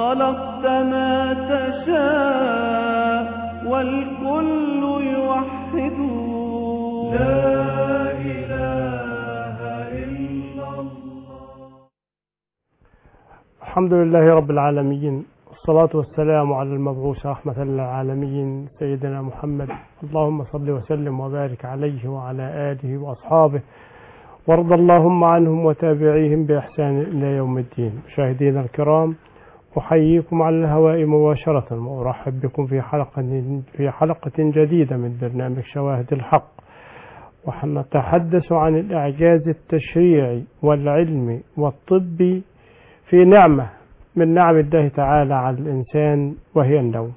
خلقت ما تشاء والكل يوحد لا إله إلا الله الحمد لله رب العالمين والصلاة والسلام على المبعوث رحمة للعالمين سيدنا محمد اللهم صل وسلم وبارك عليه وعلى آله وأصحابه وارض اللهم عنهم وتابعيهم بإحسان إلى يوم الدين مشاهدينا الكرام أحييكم على الهواء مباشرة وأرحب بكم في حلقة في حلقة جديدة من برنامج شواهد الحق ونتحدث عن الإعجاز التشريعي والعلمي والطبي في نعمة من نعم الله تعالى على الإنسان وهي النوم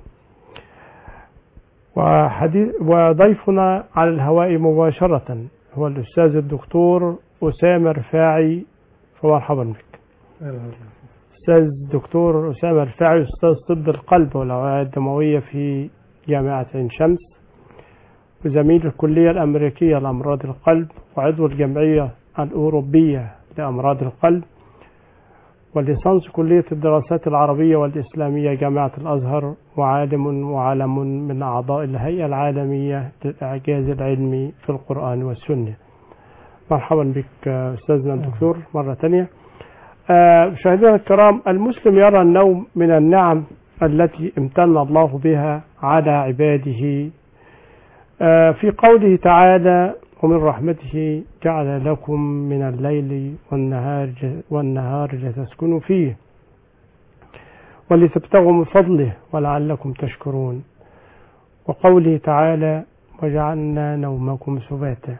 وحديث وضيفنا على الهواء مباشرة هو الأستاذ الدكتور أسامة رفاعي فمرحبا بك أستاذ دكتور أسامة رفاعي أستاذ طب القلب والأوعية الدموية في جامعة عين شمس وزميل الكلية الأمريكية لأمراض القلب وعضو الجمعية الأوروبية لأمراض القلب وليسانس كلية الدراسات العربية والإسلامية جامعة الأزهر وعالم وعلم من أعضاء الهيئة العالمية للإعجاز العلمي في القرآن والسنة مرحبا بك أستاذنا الدكتور مرة ثانية مشاهدينا الكرام المسلم يرى النوم من النعم التي امتن الله بها على عباده في قوله تعالى ومن رحمته جعل لكم من الليل والنهار والنهار لتسكنوا فيه ولتبتغوا من فضله ولعلكم تشكرون وقوله تعالى وجعلنا نومكم سباتا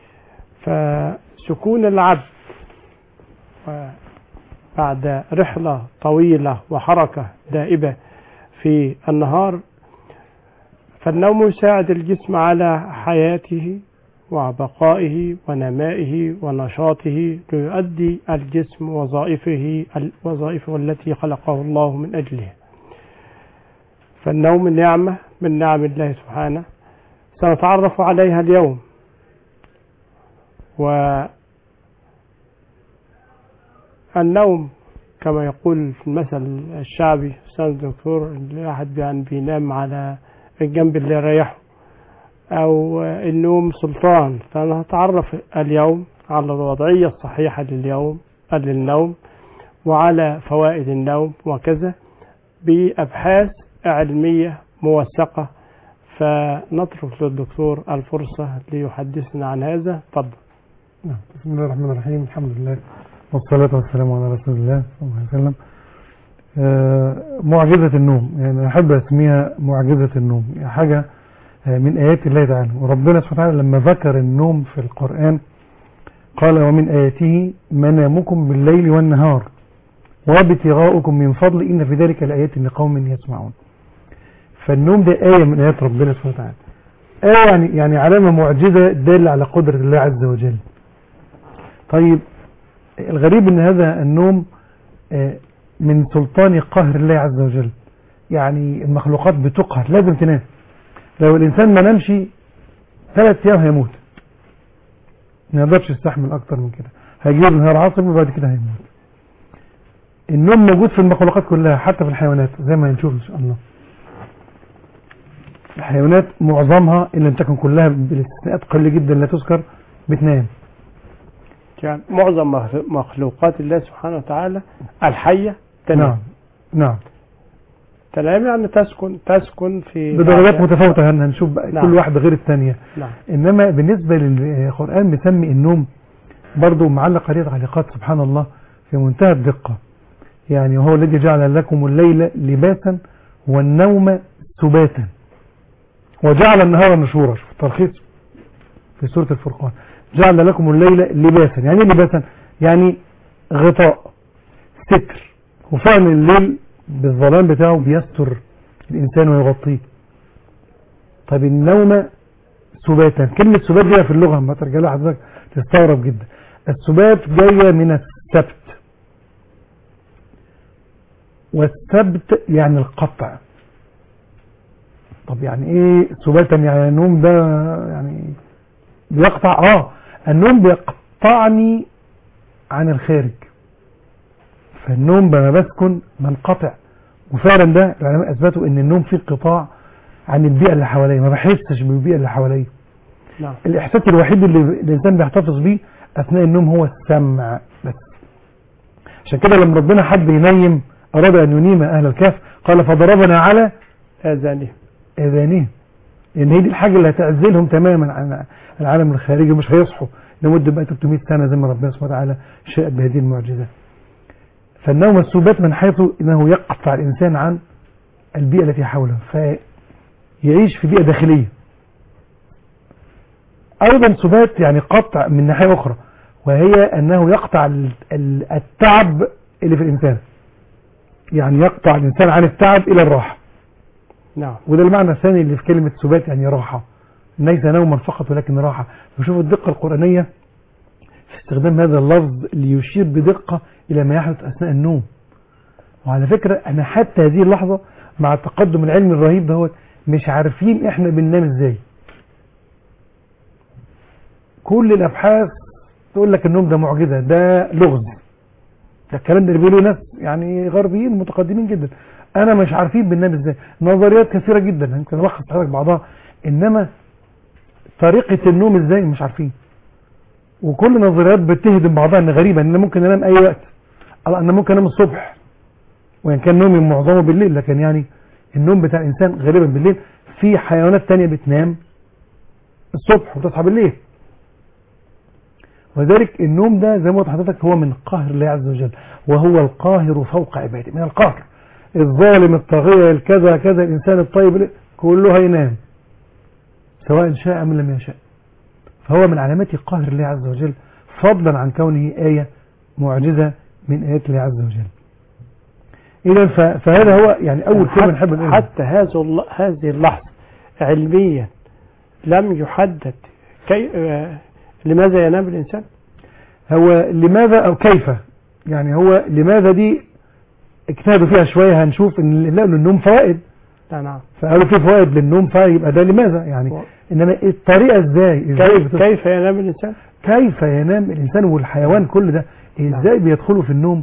فسكون العبد بعد رحلة طويلة وحركة دائبة في النهار فالنوم يساعد الجسم على حياته وبقائه ونمائه ونشاطه ليؤدي الجسم وظائفه وظائفه التي خلقه الله من أجلها فالنوم نعمة من نعم الله سبحانه سنتعرف عليها اليوم والنوم كما يقول في المثل الشعبي أستاذ الدكتور الواحد يعني بينام على الجنب اللي يريحه أو النوم سلطان فنتعرف اليوم على الوضعية الصحيحة لليوم للنوم وعلى فوائد النوم وكذا بأبحاث علمية موثقة فنترك للدكتور الفرصة ليحدثنا عن هذا تفضل نعم بسم الله الرحمن الرحيم الحمد لله والصلاة والسلام على رسول الله صلى الله عليه وسلم آه معجزة النوم يعني أحب أسميها معجزة النوم يعني حاجة من آيات الله تعالى وربنا سبحانه وتعالى لما ذكر النوم في القرآن قال ومن آياته منامكم بالليل والنهار وابتغاؤكم من فضل إن في ذلك لآيات لقوم يسمعون فالنوم ده آية من آيات ربنا سبحانه وتعالى آية يعني, يعني علامة معجزة دالة على قدرة الله عز وجل طيب الغريب ان هذا النوم من سلطان قهر الله عز وجل يعني المخلوقات بتقهر لازم تنام لو الإنسان ما نامش ثلاث أيام هيموت ما يقدرش يستحمل أكتر من كده هيجيب نهار عاصف وبعد كده هيموت النوم موجود في المخلوقات كلها حتى في الحيوانات زي ما هنشوف إن شاء الله الحيوانات معظمها إن لم تكن كلها بالاستثناءات قليلة جدا لا تذكر بتنام يعني معظم مخلوقات الله سبحانه وتعالى الحية تنام نعم نعم تنام يعني تسكن تسكن في بدرجات متفاوتة هنشوف بقى نعم. كل واحدة غير الثانية نعم إنما بالنسبة للقرآن بيسمي النوم برضو معلق عليه تعليقات سبحان الله في منتهى الدقة يعني هو الذي جعل لكم الليل لباسا والنوم سباتا وجعل النهار نشورا شوف الترخيص في سورة الفرقان جعل لكم الليل لباسا يعني ايه لباسا يعني غطاء ستر وفعلا الليل بالظلام بتاعه بيستر الإنسان ويغطيه طيب النوم سباتا كلمة سبات دي في اللغة ما ترجع لها حضرتك تستغرب جدا السبات جاية من السبت والسبت يعني القطع طب يعني ايه سباتا يعني النوم ده يعني بيقطع اه النوم بيقطعني عن الخارج فالنوم لما بسكن بنقطع وفعلا ده العلماء اثبتوا ان النوم فيه انقطاع عن البيئه اللي حواليه ما بحسش بالبيئه اللي حواليه نعم الاحساس الوحيد اللي الانسان بيحتفظ بيه اثناء النوم هو السمع بس عشان كده لما ربنا حب ينيم اراد ان ينيم اهل الكهف قال فضربنا على آذانهم اذانهم لان هي دي الحاجه اللي هتعزلهم تماما عن العالم الخارجي مش هيصحوا لمده بقى 300 سنه زي ما ربنا سبحانه وتعالى شاء بهذه المعجزه فالنوم السبات من حيث انه يقطع الانسان عن البيئه التي حوله فيعيش في بيئه داخليه ايضا سبات يعني قطع من ناحيه اخرى وهي انه يقطع ال- ال- التعب اللي في الانسان يعني يقطع الانسان عن التعب الى الراحه نعم وده المعنى الثاني اللي في كلمة سبات يعني راحة ليس نوما فقط ولكن راحة وشوفوا الدقة القرآنية في استخدام هذا اللفظ ليشير بدقة إلى ما يحدث أثناء النوم وعلى فكرة أنا حتى هذه اللحظة مع التقدم العلمي الرهيب دهوت مش عارفين إحنا بننام إزاي كل الأبحاث تقول لك النوم ده معجزة ده لغز ده الكلام ده اللي بيقولوا ناس يعني غربيين متقدمين جدا انا مش عارفين بننام ازاي نظريات كثيره جدا يمكن الخص لحضرتك بعضها انما طريقه النوم ازاي مش عارفين وكل نظريات بتهدم بعضها ان غريبه ان انا ممكن انام اي وقت الله انا ممكن انام الصبح وان كان نومي معظمه بالليل لكن يعني النوم بتاع الانسان غالبا بالليل في حيوانات تانية بتنام الصبح وتصحى بالليل وذلك النوم ده زي ما قلت لحضرتك هو من قهر الله عز وجل وهو القاهر فوق عباده من القهر الظالم الطاغية الكذا كذا الإنسان الطيب كله هينام سواء شاء أم لم يشاء فهو من علامات قهر الله عز وجل فضلا عن كونه آية معجزة من آيات الله عز وجل إذا ف- فهذا هو يعني أول كلمة نحب حتى, نقولها حتى هذا الل- هذه اللحظة علميا لم يحدد كي آه، لماذا ينام الإنسان هو لماذا أو كيف يعني هو لماذا دي اجتهدوا فيها شوية هنشوف إن لقوا للنوم فوائد لا نعم فقالوا في فوائد للنوم فيبقى ده لماذا يعني و- إنما الطريقة إزاي إزاي كيف, بتص- كيف ينام الإنسان كيف ينام الإنسان والحيوان كل ده إزاي بيدخلوا في النوم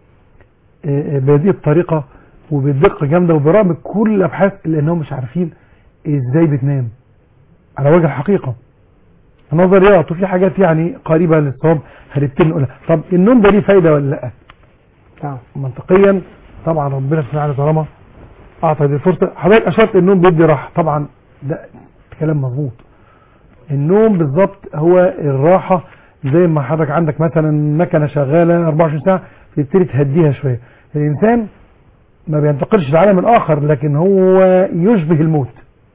آه، آه، بهذه الطريقة وبالدقة جامدة وبرغم كل الأبحاث اللي أنهم مش عارفين إزاي بتنام على وجه الحقيقة نظريات وفي حاجات يعني قريبة للصواب هنبتدي نقولها طب النوم ده ليه فايدة ولا لأ نعم منطقيا طبعا ربنا سبحانه وتعالى طالما أعطى دي الفرصة حضرتك أشرت النوم بيدي راحة طبعا ده كلام مظبوط النوم بالظبط هو الراحة زي ما حضرتك عندك مثلا مكنة شغالة 24 ساعة تبتدي تهديها شوية الإنسان ما بينتقلش لعالم الآخر لكن هو يشبه الموت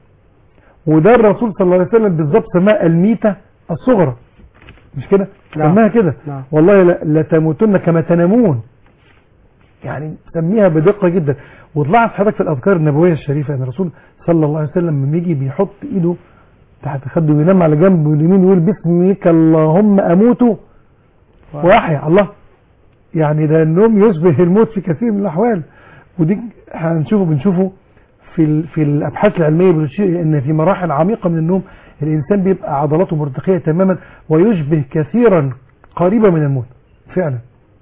وده الرسول صلى الله عليه وسلم بالظبط سماه الميتة الصغرى مش كده نعم. سماها كده نعم والله لا- لتموتن كما تنامون يعني سميها بدقة جدا وطلعت حضرتك في الأذكار النبوية الشريفة أن الرسول صلى الله عليه وسلم لما يجي بيحط إيده تحت خده وينام على جنبه اليمين ويقول باسمك اللهم أموت وأحيا الله يعني ده النوم يشبه الموت في كثير من الأحوال ودي هنشوفه بنشوفه في ال- في الأبحاث العلمية بتشير أن في مراحل عميقة من النوم الإنسان بيبقى عضلاته مرتخية تماما ويشبه كثيرا قريبة من الموت فعلا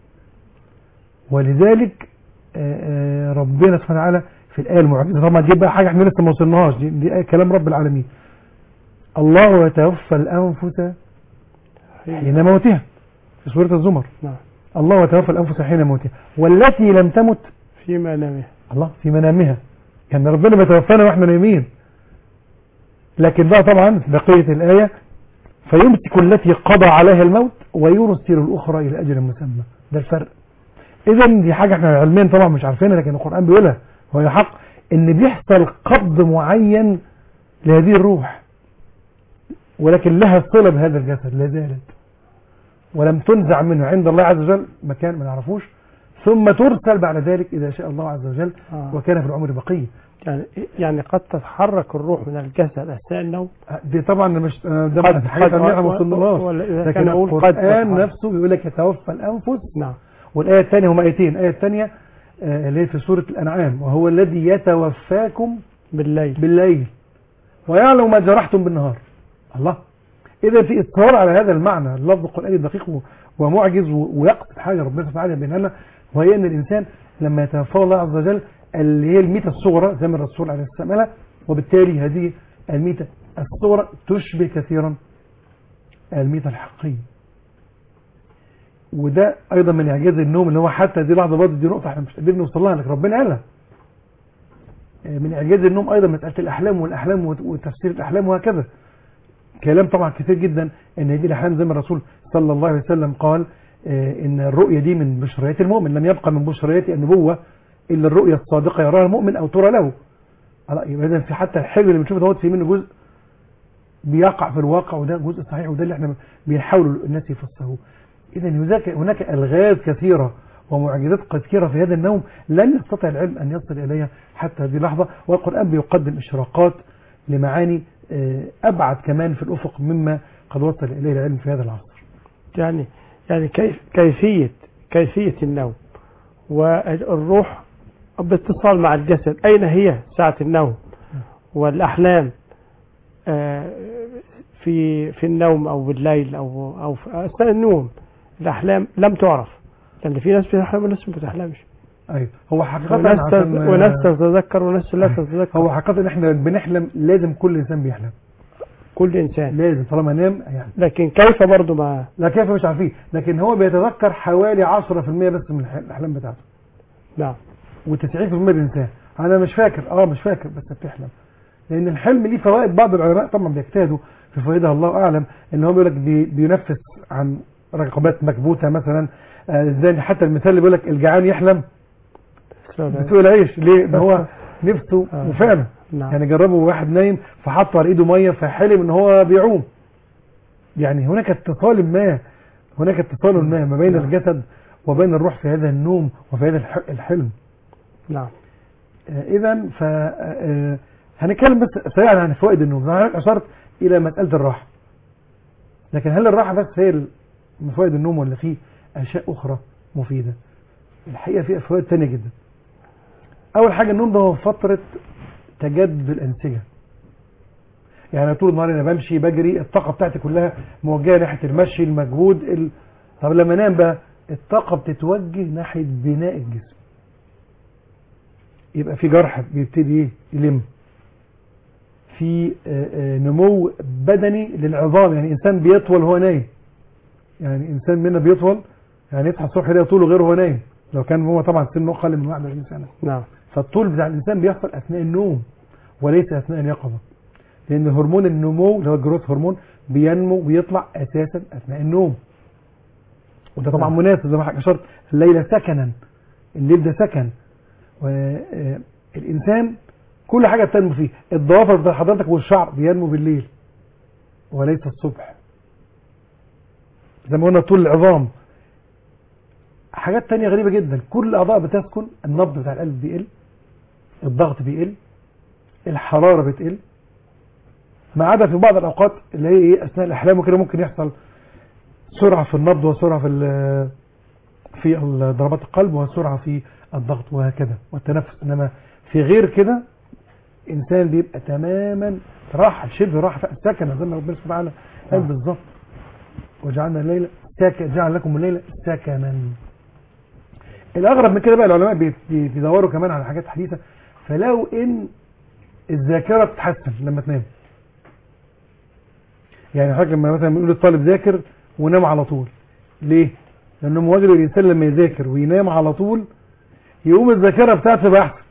ولذلك آه، آه، ربنا سبحانه وتعالى في الآية المعجزة طبعا دي بقى حاجة احنا لسه ما وصلناهاش دي, دي آية كلام رب العالمين الله يتوفى الأنفس حين موتها في سورة الزمر نعم الله يتوفى الأنفس حين موتها والتي لم تمت في منامه الله في منامها يعني ربنا بيتوفانا واحنا نايمين لكن بقى طبعا في بقية الآية فيمسك التي قضى عليها الموت ويرسل الأخرى إلى أجل مسمى ده الفرق إذا دي حاجة احنا علميا طبعا مش عارفينها لكن القرآن بيقولها وهي حق إن بيحصل قبض معين لهذه الروح ولكن لها صلة بهذا الجسد لا زالت ولم تنزع منه عند الله عز وجل مكان ما نعرفوش ثم ترسل بعد ذلك إذا شاء الله عز وجل آه. وكان في العمر بقية يعني يعني قد تتحرك الروح من الجسد أثناء النوم دي طبعا مش ده قد- حاجات قد- علمية ما و- وصلناش ولا إذا لكن كان يقول قد القرآن تتحرك. نفسه بيقول لك يتوفى الأنفس نعم والآية الثانية هما آيتين الآية الثانية آه، اللي هي في سورة الأنعام وهو الذي يتوفاكم بالليل بالليل ويعلم ما جرحتم بالنهار الله إذا في إصرار على هذا المعنى اللفظ القرآني دقيق و- ومعجز و- ويقصد حاجة ربنا سبحانه وتعالى بينما وهي أن الإنسان لما يتوفاه الله عز وجل اللي هي الميتة الصغرى زي ما الرسول عليه السلام قالها وبالتالي هذه الميتة الصغرى تشبه كثيرا الميتة الحقيقية وده ايضا من اعجاز النوم اللي هو حتى دي لحظه برضه دي نقطه احنا مش قادرين نوصل لها لكن ربنا قالها من اعجاز النوم ايضا مساله الاحلام والاحلام وتفسير الاحلام وهكذا كلام طبعا كثير جدا ان دي الاحلام زي ما الرسول صلى الله عليه وسلم قال ان الرؤيه دي من بشريات المؤمن لم يبقى من بشريات النبوه الا الرؤيه الصادقه يراها المؤمن او ترى له يبقى اذا في حتى الحلم اللي بنشوفه دوت في منه جزء بيقع في الواقع وده جزء صحيح وده اللي احنا بيحاولوا الناس يفسروه اذا هناك الغاز كثيره ومعجزات كثيره في هذا النوم لن يستطيع العلم ان يصل اليها حتى هذه اللحظه والقران بيقدم اشراقات لمعاني ابعد كمان في الافق مما قد وصل اليه العلم في هذا العصر. يعني يعني كيف كيفيه كيفيه النوم والروح باتصال مع الجسد اين هي ساعه النوم والاحلام في في النوم او بالليل او او في اثناء النوم الاحلام لم تعرف لان في ناس بتحلم وناس ما بتحلمش ايوه هو حقيقه وناس عشان وناس تتذكر وناس لا تتذكر هو حقيقه ان احنا بنحلم لازم كل انسان بيحلم كل انسان لازم طالما نام يعني لكن كيف برضه ما لا كيف مش عارفين لكن هو بيتذكر حوالي 10% بس من الاحلام بتاعته نعم و90% بينساه انا مش فاكر اه مش فاكر بس بتحلم لان الحلم ليه فوائد بعض العلماء طبعا بيجتهدوا في فوائدها الله اعلم ان هو بيقول لك بي بينفس عن رقبات مكبوته مثلا ازاي آه حتى المثال اللي بيقول لك الجعان يحلم بسوء العيش ليه؟ ان هو نفسه آه. وفعلا نعم. يعني جربوا واحد نايم فحط على ايده ميه فحلم ان هو بيعوم يعني هناك اتصال ما هناك اتصال ما ما بين نعم. الجسد وبين الروح في هذا النوم وفي هذا الح- الحلم نعم اذا ف آه، هنتكلم بس سريعا عن فوائد النوم زي ما حضرتك اشرت الى مساله الراحه لكن هل الراحه بس هي ال- من فوائد النوم ولا في اشياء اخرى مفيده الحقيقه في فوائد ثانيه جدا اول حاجه النوم ده هو فتره تجدد الانسجه يعني طول النهار انا بمشي بجري الطاقه بتاعتي كلها موجهه ناحيه المشي المجهود ال... طب لما انام بقى الطاقه بتتوجه ناحيه بناء الجسم يبقى في جرح بيبتدي ايه يلم في آه، آه، نمو بدني للعظام يعني انسان بيطول وهو نايم يعني انسان منا بيطول يعني يصحى الصبح يلاقي طوله غير وهو نايم لو كان هو طبعا سنه اقل من 21 سنه نعم فالطول بتاع الانسان بيحصل اثناء النوم وليس اثناء اليقظه لان هرمون النمو اللي هو الجروث هرمون بينمو ويطلع اساسا اثناء النوم وده طبعا نعم. مناسب زي ما حضرتك اشرت الليل سكنا الليل ده سكن والانسان كل حاجه بتنمو فيه الضوافر بتاع حضرتك والشعر بينمو بالليل وليس الصبح زي ما قلنا طول العظام حاجات تانية غريبة جدا كل الأعضاء بتسكن النبض بتاع القلب بيقل الضغط بيقل الحرارة بتقل ما عدا في بعض الأوقات اللي هي إيه أثناء الأحلام وكده ممكن يحصل سرعة في النبض وسرعة في ال- في ال- ضربات القلب وسرعة في الضغط وهكذا والتنفس إنما في غير كده إنسان بيبقى تماما راحة شبه راحة سكنة زي ما ربنا سبحانه وتعالى قال نعم. بالظبط وجعلنا الليل ساكن جعل لكم الليل سكنا الاغرب من كده بقى العلماء بي- بي- بيدوروا كمان على حاجات حديثه فلو ان الذاكره بتتحسن لما تنام يعني حضرتك لما مثلا بنقول الطالب ذاكر ونام على طول ليه؟ لانه مواجد الانسان لما يذاكر وينام على طول يقوم الذاكره بتاعته تبقى احسن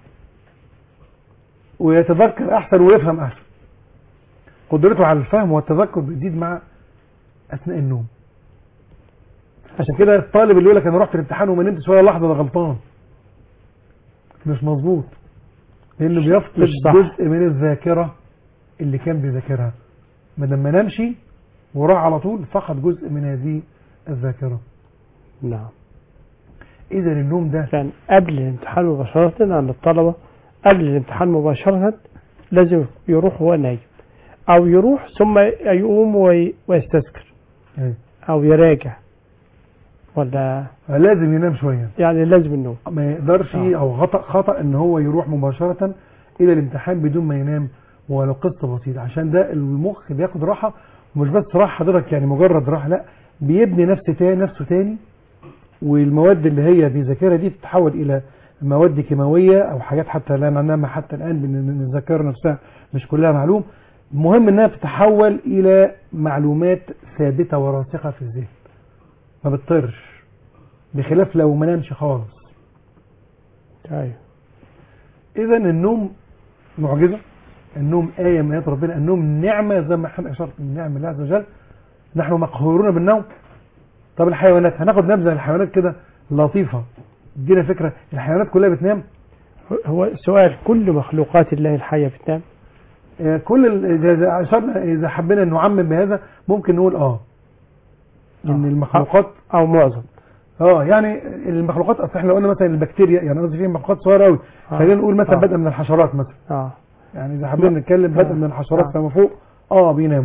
ويتذكر احسن ويفهم احسن قدرته على الفهم والتذكر بتزيد مع اثناء النوم عشان كده الطالب اللي يقول لك انا رحت الامتحان وما نمتش ولا لحظه ده غلطان مش مظبوط لانه بيفقد مش صح. جزء من الذاكره اللي كان بيذاكرها ما لما نمشي وراح على طول فقد جزء من هذه الذاكره نعم اذا النوم ده كان قبل الامتحان مباشرة عند الطلبة قبل الامتحان مباشرة لازم يروح وهو نايم أو يروح ثم يقوم وي- ويستذكر أيوة. أو يراجع ولا لازم ينام شويه يعني لازم النوم ما يقدرش آه. او خطا خطا ان هو يروح مباشره الى الامتحان بدون ما ينام ولو قسط بسيط عشان ده المخ بياخد راحه ومش بس راحه حضرتك يعني مجرد راحه لا بيبني نفسه تاني نفسه تاني والمواد اللي هي بيذاكرها دي تتحول الى مواد كيماويه او حاجات حتى لا نعلمها حتى الان بان الذاكره نفسها مش كلها معلوم المهم انها بتتحول الى معلومات ثابته وراسخه في الذهن ما بتطرش بخلاف لو ما نامش خالص ايوه اذا النوم معجزه النوم ايه من ايات ربنا النوم نعمه زي ما احنا اشرت من نعم الله عز وجل نحن مقهورون بالنوم طب الحيوانات هناخد نبذه الحيوانات كده لطيفه ادينا فكره الحيوانات كلها بتنام هو سؤال كل مخلوقات الله الحية بتنام آه، كل ال- إذا- إذا اشرنا اذا حبينا نعمم بهذا ممكن نقول اه ان آه. المخلوقات أو معظم اه يعني المخلوقات اصل احنا لو قلنا مثلا البكتيريا يعني قصدي في مخلوقات صغيره قوي آه. خلينا نقول مثلا آه. بدءا من الحشرات مثلا اه يعني اذا حبينا نتكلم بدءا من الحشرات آه. فما فوق اه بيناموا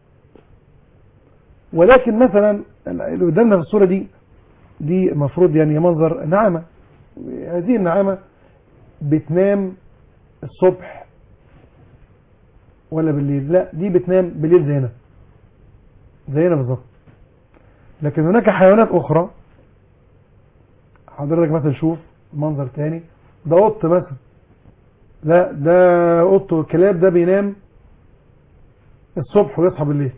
ولكن مثلا اللي قدامنا في الصوره دي دي المفروض يعني منظر نعامه هذه النعامه بتنام الصبح ولا بالليل لا دي بتنام بالليل زينا زينا بالظبط لكن هناك حيوانات اخرى حضرتك مثلا شوف منظر تاني ده قط مثلا لا ده قط والكلاب ده بينام الصبح ويصحى بالليل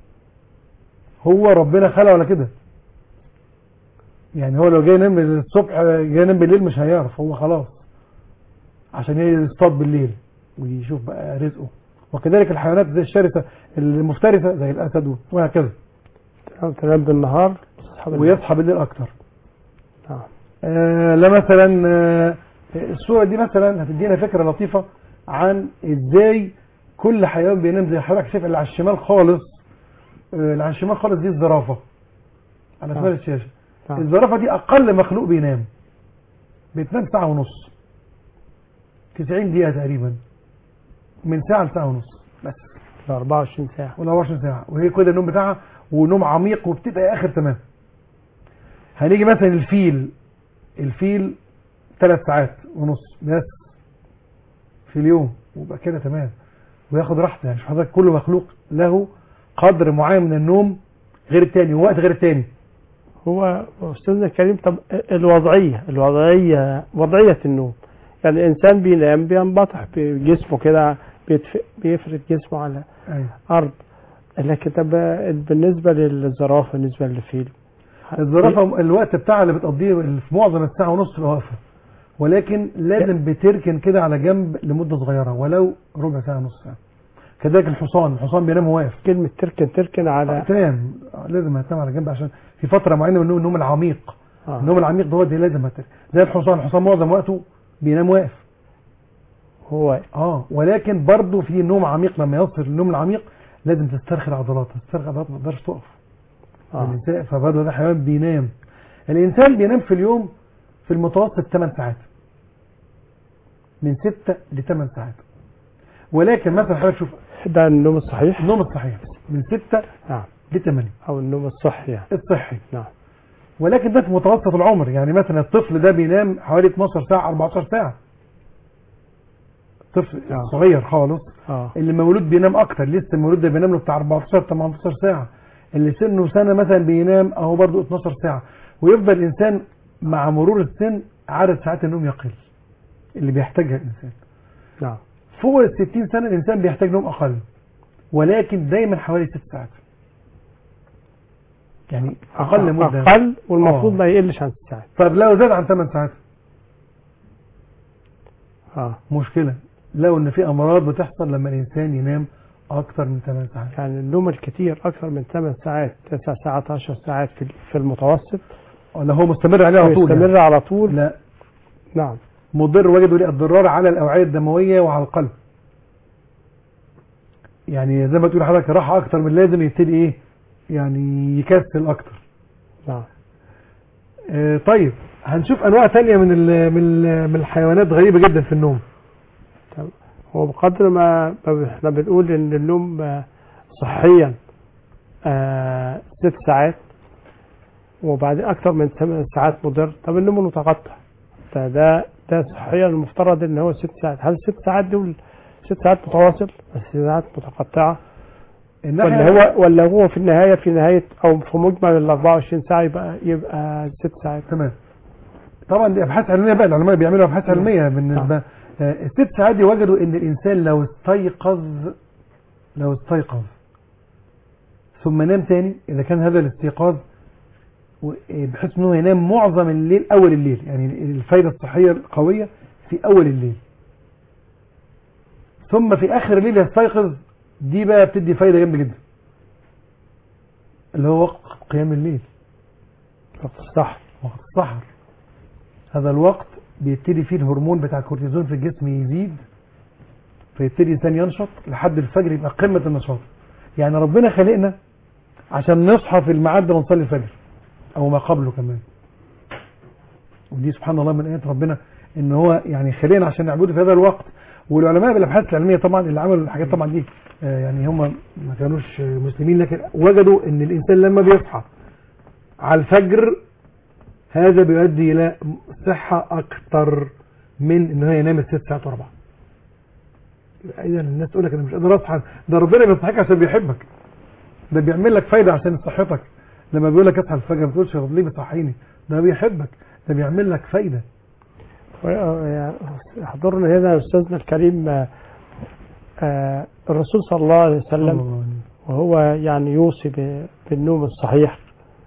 هو ربنا خلقه على كده يعني هو لو جاي ينام الصبح جاي ينام بالليل مش هيعرف هو خلاص عشان يصطاد بالليل ويشوف بقى رزقه وكذلك الحيوانات زي الشرسة المفترسة زي الأسد وهكذا تنام- تنام بالنهار تصحى بالليل. ويصحى بالليل أكتر آه. آه لا مثلا آه الصورة دي مثلا هتدينا فكرة لطيفة عن ازاي كل حيوان بينام زي حضرتك شايف اللي على الشمال خالص آه اللي على الشمال خالص دي الزرافة على شمال آه. الشاشة آه. الزرافة دي أقل مخلوق بينام بتنام ساعة ونص 90 دقيقة تقريبا من ساعة لساعة ونص بس 24 ساعة ولا 24 ساعة وهي كده النوم بتاعها ونوم عميق وبتبقى آخر تمام هنيجي مثلا الفيل الفيل ثلاث ساعات ونص بس في اليوم ويبقى كده تمام وياخد راحته يعني شوف حضرتك كل مخلوق له قدر معين من النوم غير التاني ووقت غير التاني هو أستاذنا الكريم طب الوضعية الوضعية وضعية النوم يعني الإنسان بينام بينبطح بجسمه كده بيتف- بيفرد جسمه على أيوة. أرض لكن طب بالنسبة للزرافة بالنسبة للفيل الزرافة الوقت بتاعها اللي بتقضيه في معظم الساعة ونص تبقى واقفة ولكن لازم بتركن كده على جنب لمدة صغيرة ولو ربع ساعة نص ساعة كذلك الحصان الحصان بينام واقف كلمة تركن تركن على تنام لازم هتنام على جنب عشان في فترة معينة من النوم النوم العميق آه. النوم العميق ده هو دي لازم هتنام زي الحصان الحصان معظم وقته بينام واقف هو اه ولكن برضه في نوم عميق لما يصل النوم العميق لازم تسترخي العضلات تسترخي العضلات ما تقدرش تقف آه. الانسان فبرضه ده حيوان بينام الانسان بينام في اليوم في المتوسط 8 ساعات من 6 ل 8 ساعات ولكن مثلا حضرتك شوف ده النوم الصحيح النوم الصحيح من 6 نعم ل 8 أو النوم الصحي يعني الصحي نعم ولكن ده في متوسط العمر يعني مثلا الطفل ده بينام حوالي 12 ساعة 14 ساعة طفل آه. صغير خالص اه اللي مولود بينام اكتر لسه المولود ده بينام له بتاع 14 18 ساعة اللي سنه سنة مثلا بينام اهو برضه 12 ساعة ويفضل الانسان مع مرور السن عدد ساعات النوم يقل اللي بيحتاجها الانسان نعم فوق ال 60 سنة الانسان بيحتاج نوم اقل ولكن دايما حوالي 6 ساعات يعني اقل مدة أقل والمفروض آه. ما يقلش عن ست ساعات طب لو زاد عن 8 ساعات اه مشكلة لو ان في امراض بتحصل لما الانسان ينام اكتر من 8 ساعات يعني النوم الكتير أكثر من 8 ساعات 9 ساعات 10 ساعات في في المتوسط ولا هو مستمر عليه على طول يعني. ويستمر على طول لا نعم مضر وجدوا لي الضرار على الاوعيه الدمويه وعلى القلب يعني زي ما تقول حضرتك راح اكتر من اللازم يبتدي ايه يعني يكسل اكتر نعم آه طيب هنشوف انواع تانية من ال من ال من الحيوانات غريبه جدا في النوم طب هو بقدر ما ما احنا بنقول ان النوم آه، صحيا آه ست ساعات وبعدين اكثر من ثمان ساعات مضر طب النوم المتقطع ده ده ده صحيا المفترض ان هو ست ساعات هل الست ساعات دول ست ساعات متواصل بس ست ساعات متقطعه ولا هو ولا هو في النهايه في نهايه او في مجمل ال 24 ساعه يبقى يبقى ست ساعات تمام طبعا دي ابحاث علميه بقى العلماء بيعملوا ابحاث علميه بالنسبه آه، الست ساعات دي وجدوا ان الانسان لو استيقظ لو استيقظ ثم نام تاني اذا كان هذا الاستيقاظ و- آه، بحيث انه ينام معظم الليل اول الليل يعني الفايده الصحيه القويه في اول الليل ثم في اخر الليل يستيقظ دي بقى بتدي فايده جامده جدا اللي هو وقت قيام الليل صح وقت السحر هذا الوقت بيبتدي فيه الهرمون بتاع الكورتيزون في الجسم يزيد فيبتدي الانسان ينشط لحد الفجر يبقى قمه النشاط يعني ربنا خلقنا عشان نصحى في الميعاد ده ونصلي الفجر او ما قبله كمان ودي سبحان الله من ايات ربنا ان هو يعني خلقنا عشان نعبده في هذا الوقت والعلماء بالابحاث العلميه طبعا اللي عملوا الحاجات طبعا دي آه، يعني هم ما كانوش آه، مسلمين لكن وجدوا ان الانسان لما بيصحى على الفجر هذا بيؤدي الى صحه اكتر من ان هو ينام الست ساعات ورا بعض اذا الناس تقول لك انا مش قادر اصحى ده ربنا بيصحيك عشان بيحبك ده بيعمل لك فايده عشان صحتك لما بيقول لك اصحى الفجر ما تقولش طب ليه بيصحيني ده بيحبك ده بيعمل لك فايده حضرنا هنا أستاذنا الكريم آه، آه، الرسول صلى الله عليه وسلم الله عليه. وهو يعني يوصي ب- بالنوم الصحيح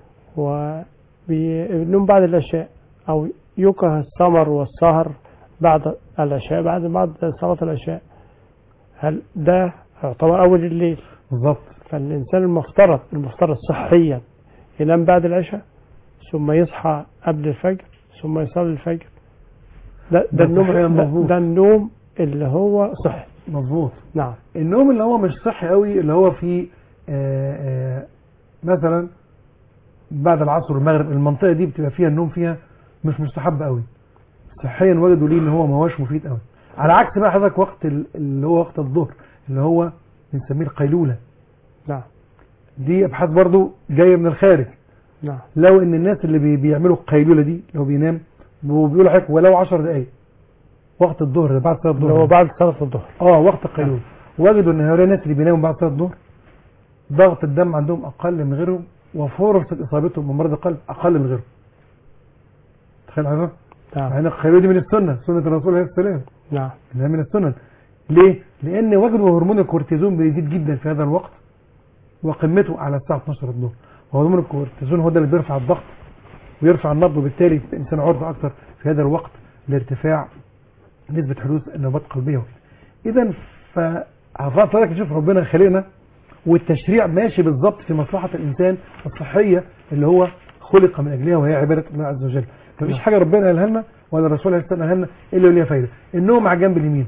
وبالنوم بعد العشاء أو يكره السمر والسهر بعد العشاء بعد بعد صلاة العشاء هل ده يعتبر أول الليل بالظبط فالإنسان المفترض المفترض صحيا ينام بعد العشاء ثم يصحى قبل الفجر ثم يصلي الفجر ده, ده ده النوم صحياً ده, مظبوط. ده النوم اللي هو صحي مظبوط نعم النوم اللي هو مش صحي قوي اللي هو في آه، آه، مثلا بعد العصر والمغرب المنطقه دي بتبقى فيها النوم فيها مش مستحب قوي صحيا وجدوا ليه ان هو ما هوش مفيد قوي على عكس بقى حضرتك وقت ال- اللي هو وقت الظهر اللي هو بنسميه القيلوله نعم دي ابحاث برضو جايه من الخارج نعم لو ان الناس اللي بي- بيعملوا القيلوله دي لو بينام وبيقولوا حضرتك ولو 10 دقائق وقت الظهر ده بعد صلاه اللي الظهر هو بعد صلاة الظهر اه وقت القيلولة وجدوا ان هؤلاء الناس اللي بيناموا بعد صلاه الظهر ضغط الدم عندهم اقل من غيرهم وفرصه اصابتهم بمرض القلب اقل من غيرهم تخيل حضرتك نعم مع ان القيلولة دي من السنه سنه الرسول عليه السلام نعم انها من السنن ليه؟ لان وجدوا هرمون الكورتيزون بيزيد جدا في هذا الوقت وقمته على الساعه 12 الظهر وهرمون الكورتيزون هو ده اللي بيرفع الضغط ويرفع النبض وبالتالي يبقى الانسان عرضه اكثر في هذا الوقت لارتفاع نسبه حدوث نوبات قلبيه اذا فحضرتك نشوف ربنا خلقنا والتشريع ماشي بالظبط في مصلحه الانسان الصحيه اللي هو خلق من اجلها وهي عباده الله عز وجل مفيش حاجه ربنا قالها لنا ولا الرسول عليه الصلاه والسلام قالها لنا الا وليها فايده النوم على الجنب اليمين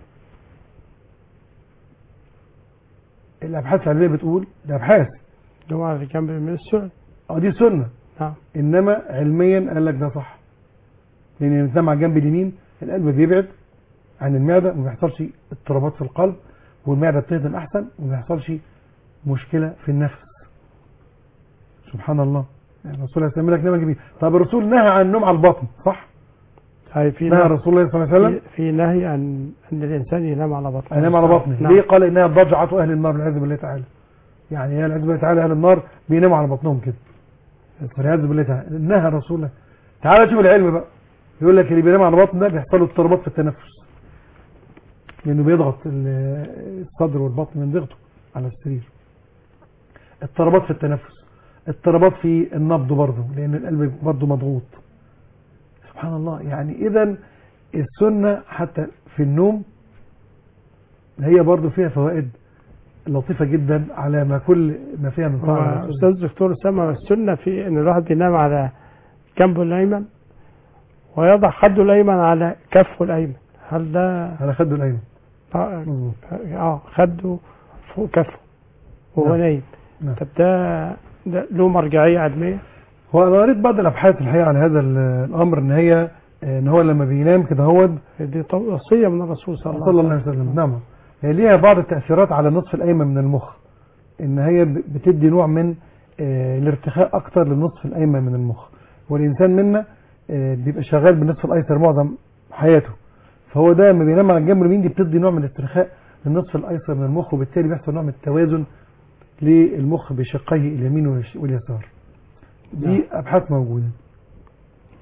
الابحاث العلميه بتقول ده ابحاث اللي هو على جنب من السنة اه دي سنه نعم انما علميا قال لك ده صح لان الانسان على الجنب اليمين القلب بيبعد عن المعده وما بيحصلش اضطرابات في القلب والمعده بتهضم احسن وما بيحصلش مشكله في النفس سبحان الله يعني الرسول عليه السلام لك نام اليمين طب الرسول نهى عن النوم على البطن صح هاي في نهى نهي الرسول الله صلى الله عليه وسلم في, في نهي عن ان الانسان ينام على بطنه ينام على بطنه نعم. ليه قال انها ضجعه اهل النار والعياذ بالله تعالى يعني هي العياذ بالله تعالى اهل النار بيناموا على بطنهم كده والعياذ بالله تعالى نهى الرسول الله تعالى شوف العلم بقى يقول لك اللي بينام على بطن ده بيحصل له اضطرابات في التنفس لانه بيضغط ال- الصدر والبطن من ضغطه على السرير اضطرابات في التنفس اضطرابات في النبض برضه لان القلب برضه مضغوط سبحان الله يعني اذا السنه حتى في النوم هي برضه فيها فوائد لطيفه جدا على ما كل ما فيها من طاعه هو الرسول. استاذ دكتور اسامه السنه في ان الواحد بينام على جنبه الايمن ويضع خده الايمن على كفه الايمن هل ده على خده الايمن اه مظبوط آه، خده فوق كفه وهو نعم. نايم نعم. طب ده ده له مرجعيه علميه هو انا قريت بعض الابحاث الحقيقه على هذا ال- الامر ان هي ان هو لما بينام كده هو دي طو- وصيه من الرسول صلى الله صلى عليه الله عليه وسلم نعم هي ليها بعض التاثيرات على النصف الايمن من المخ ان هي ب- بتدي نوع من آه، الارتخاء اكتر للنصف الايمن من المخ والانسان منا آه، بيبقى شغال بالنصف الايسر معظم حياته فهو ده لما بينام على الجنب اليمين دي بتدي نوع من الاسترخاء للنصف الايسر من المخ وبالتالي بيحصل نوع من التوازن للمخ بشقيه اليمين واليش- واليسار دي ابحاث موجوده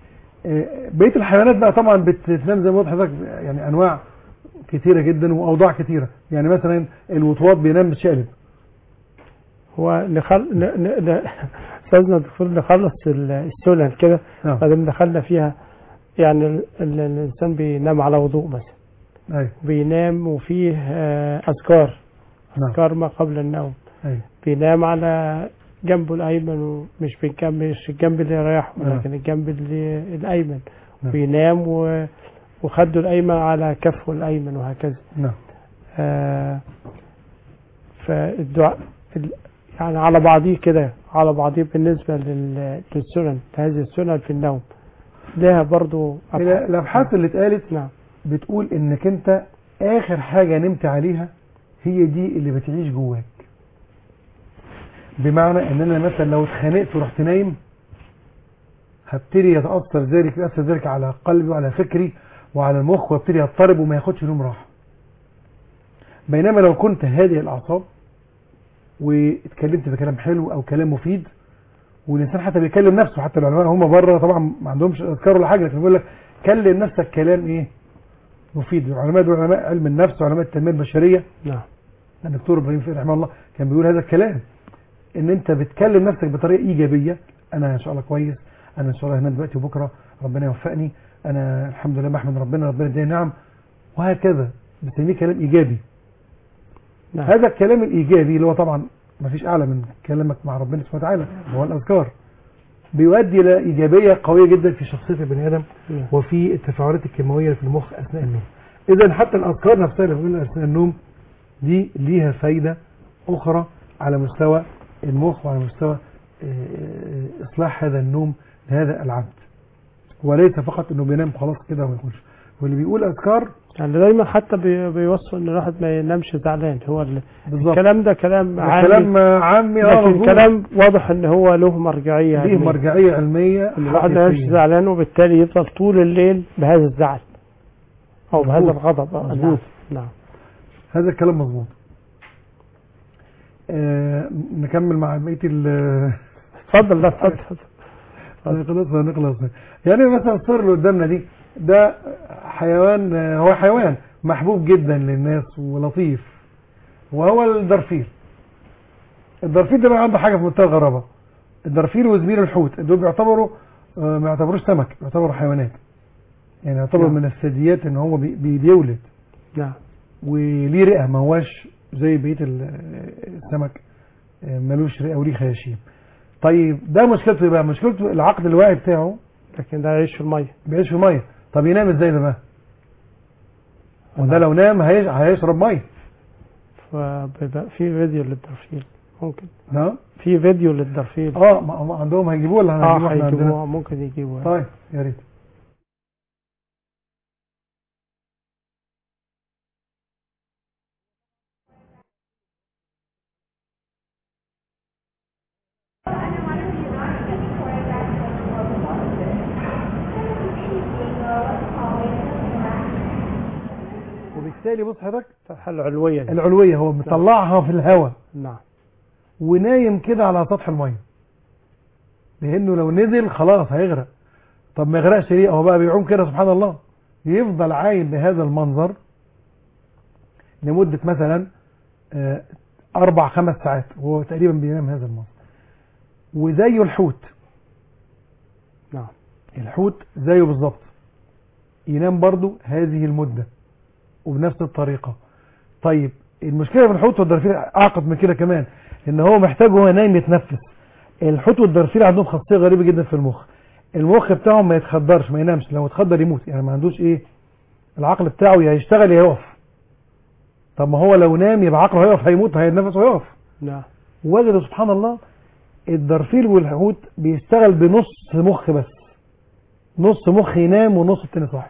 آه، بقيه الحيوانات بقى طبعا بتنام زي ما قلت لحضرتك يعني انواع كتيره جدا واوضاع كتيره يعني مثلا الوطواط بينام متشقلب هو نخل ن... ن... ن... استاذنا الدكتور نخلص ال- السنن كده نعم بعدين دخلنا فيها يعني ال... ال... الانسان بينام على وضوء مثلا ايوه بينام وفيه آه، اذكار نعم اذكار ما قبل النوم ايوه بينام على جنبه الايمن ومش بالجنب مش الجنب اللي رايح نعم. ولكن الجنب اللي الايمن نعم. بينام و... وخده الايمن على كفه الايمن وهكذا نعم آه، فالدعاء ال- يعني على بعضيه كده على بعضيه بالنسبة لل- للسنن هذه السنن في النوم لها برضو ال- أبحاث. الابحاث اللي اتقالت نعم بتقول انك انت اخر حاجة نمت عليها هي دي اللي بتعيش جواك بمعنى ان انا مثلا لو اتخانقت ورحت نايم هبتدي يتأثر ذلك يأثر ذلك على قلبي وعلى فكري وعلى المخ وابتدي يضطرب وما ياخدش نوم راحة بينما لو كنت هادئ الاعصاب واتكلمت بكلام حلو او كلام مفيد والانسان حتى بيكلم نفسه حتى العلماء هم بره طبعا ما عندهمش اذكار ولا حاجه لكن بيقول لك كلم نفسك كلام ايه مفيد العلماء دول علماء علم النفس وعلماء التنميه البشريه نعم الدكتور ابراهيم فقي رحمه الله كان بيقول هذا الكلام ان انت بتكلم نفسك بطريقه ايجابيه انا ان شاء الله كويس انا ان شاء الله هنا دلوقتي وبكره ربنا يوفقني انا الحمد لله بحمد ربنا ربنا يديني نعم وهكذا بتسميه كلام ايجابي نعم هذا الكلام الايجابي اللي هو طبعا ما فيش اعلى من كلامك مع ربنا سبحانه وتعالى هو الاذكار بيؤدي الى ايجابيه قويه جدا في شخصيه البني ادم نعم. وفي التفاعلات الكيماويه في المخ اثناء النوم اذا حتى الاذكار نفسها اللي بنقولها اثناء النوم دي ليها فايده اخرى على مستوى المخ وعلى مستوى آه، آه، اصلاح هذا النوم لهذا العبد وليس فقط انه بينام خلاص كده وما يقولش واللي بيقول اذكار يعني دايما حتى بي- بيوصوا ان الواحد ما ينامش زعلان هو ال- بالظبط الكلام ده كلام عام كلام عامي اه لكن مظبوط. كلام واضح ان هو له مرجعية ليه علمية. مرجعيه علميه ان الواحد ما ينامش حقيقية. زعلان وبالتالي يفضل طول الليل بهذا الزعل او بهذا مظبوط. الغضب آه، مظبوط. نعم نعم هذا الكلام مظبوط آه نكمل مع بقيه ال اتفضل لا اتفضل نخلص نخلص يعني مثلا الصور اللي قدامنا دي ده حيوان آه، هو حيوان محبوب جدا للناس ولطيف وهو الدرفيل الدرفيل ده بقى عنده حاجه في منتهى الغرابه الدرفيل وزميل الحوت دول بيعتبروا آه، ما يعتبروش سمك بيعتبروا حيوانات يعني يعتبر نعم. من الثدييات ان هو بي- بي- بيولد نعم وليه رئه ما هواش زي بقيه ال- السمك آه، ملوش رئه وليه خياشيم طيب ده مشكلته إيه بقى مشكلته العقد الواعي بتاعه لكن ده يعيش في المية بيعيش في ميه طب ينام ازاي ده بقى وده نعم. لو نام هيش- هيشرب ميه فبيبقى في فيديو للدرفيل ممكن نعم في فيديو للدرفيل اه ما ما عندهم هيجيبوه ولا هنجيبوه اه احنا عندنا هيجيبوه ممكن يجيبوه طيب يا ريت وبالتالي بص حضرتك الفتحة العلوية دي. العلويه هو مطلعها في الهواء نعم ونايم كده على سطح الميه لانه لو نزل خلاص هيغرق طب ما يغرقش ليه هو بقى بيعوم كده سبحان الله يفضل عايم بهذا المنظر لمدة مثلا آه، أربع خمس ساعات وهو تقريبا بينام هذا المنظر وزيه الحوت نعم الحوت زيه بالظبط ينام برضو هذه المدة وبنفس الطريقة طيب المشكلة في الحوت والدرفيل أعقد من كده كمان إن هو محتاج وهو نايم يتنفس الحوت والدرفيل عندهم خاصية غريبة جدا في المخ المخ بتاعهم ما يتخدرش ما ينامش لو اتخدر يموت يعني ما عندوش ايه العقل بتاعه يا يشتغل يا يقف طب ما هو لو نام يبقى عقله هيقف هيموت هيتنفس ويقف نعم وجدوا سبحان الله الدرفيل والحوت بيشتغل بنص مخ بس نص مخ ينام ونص التاني صاحي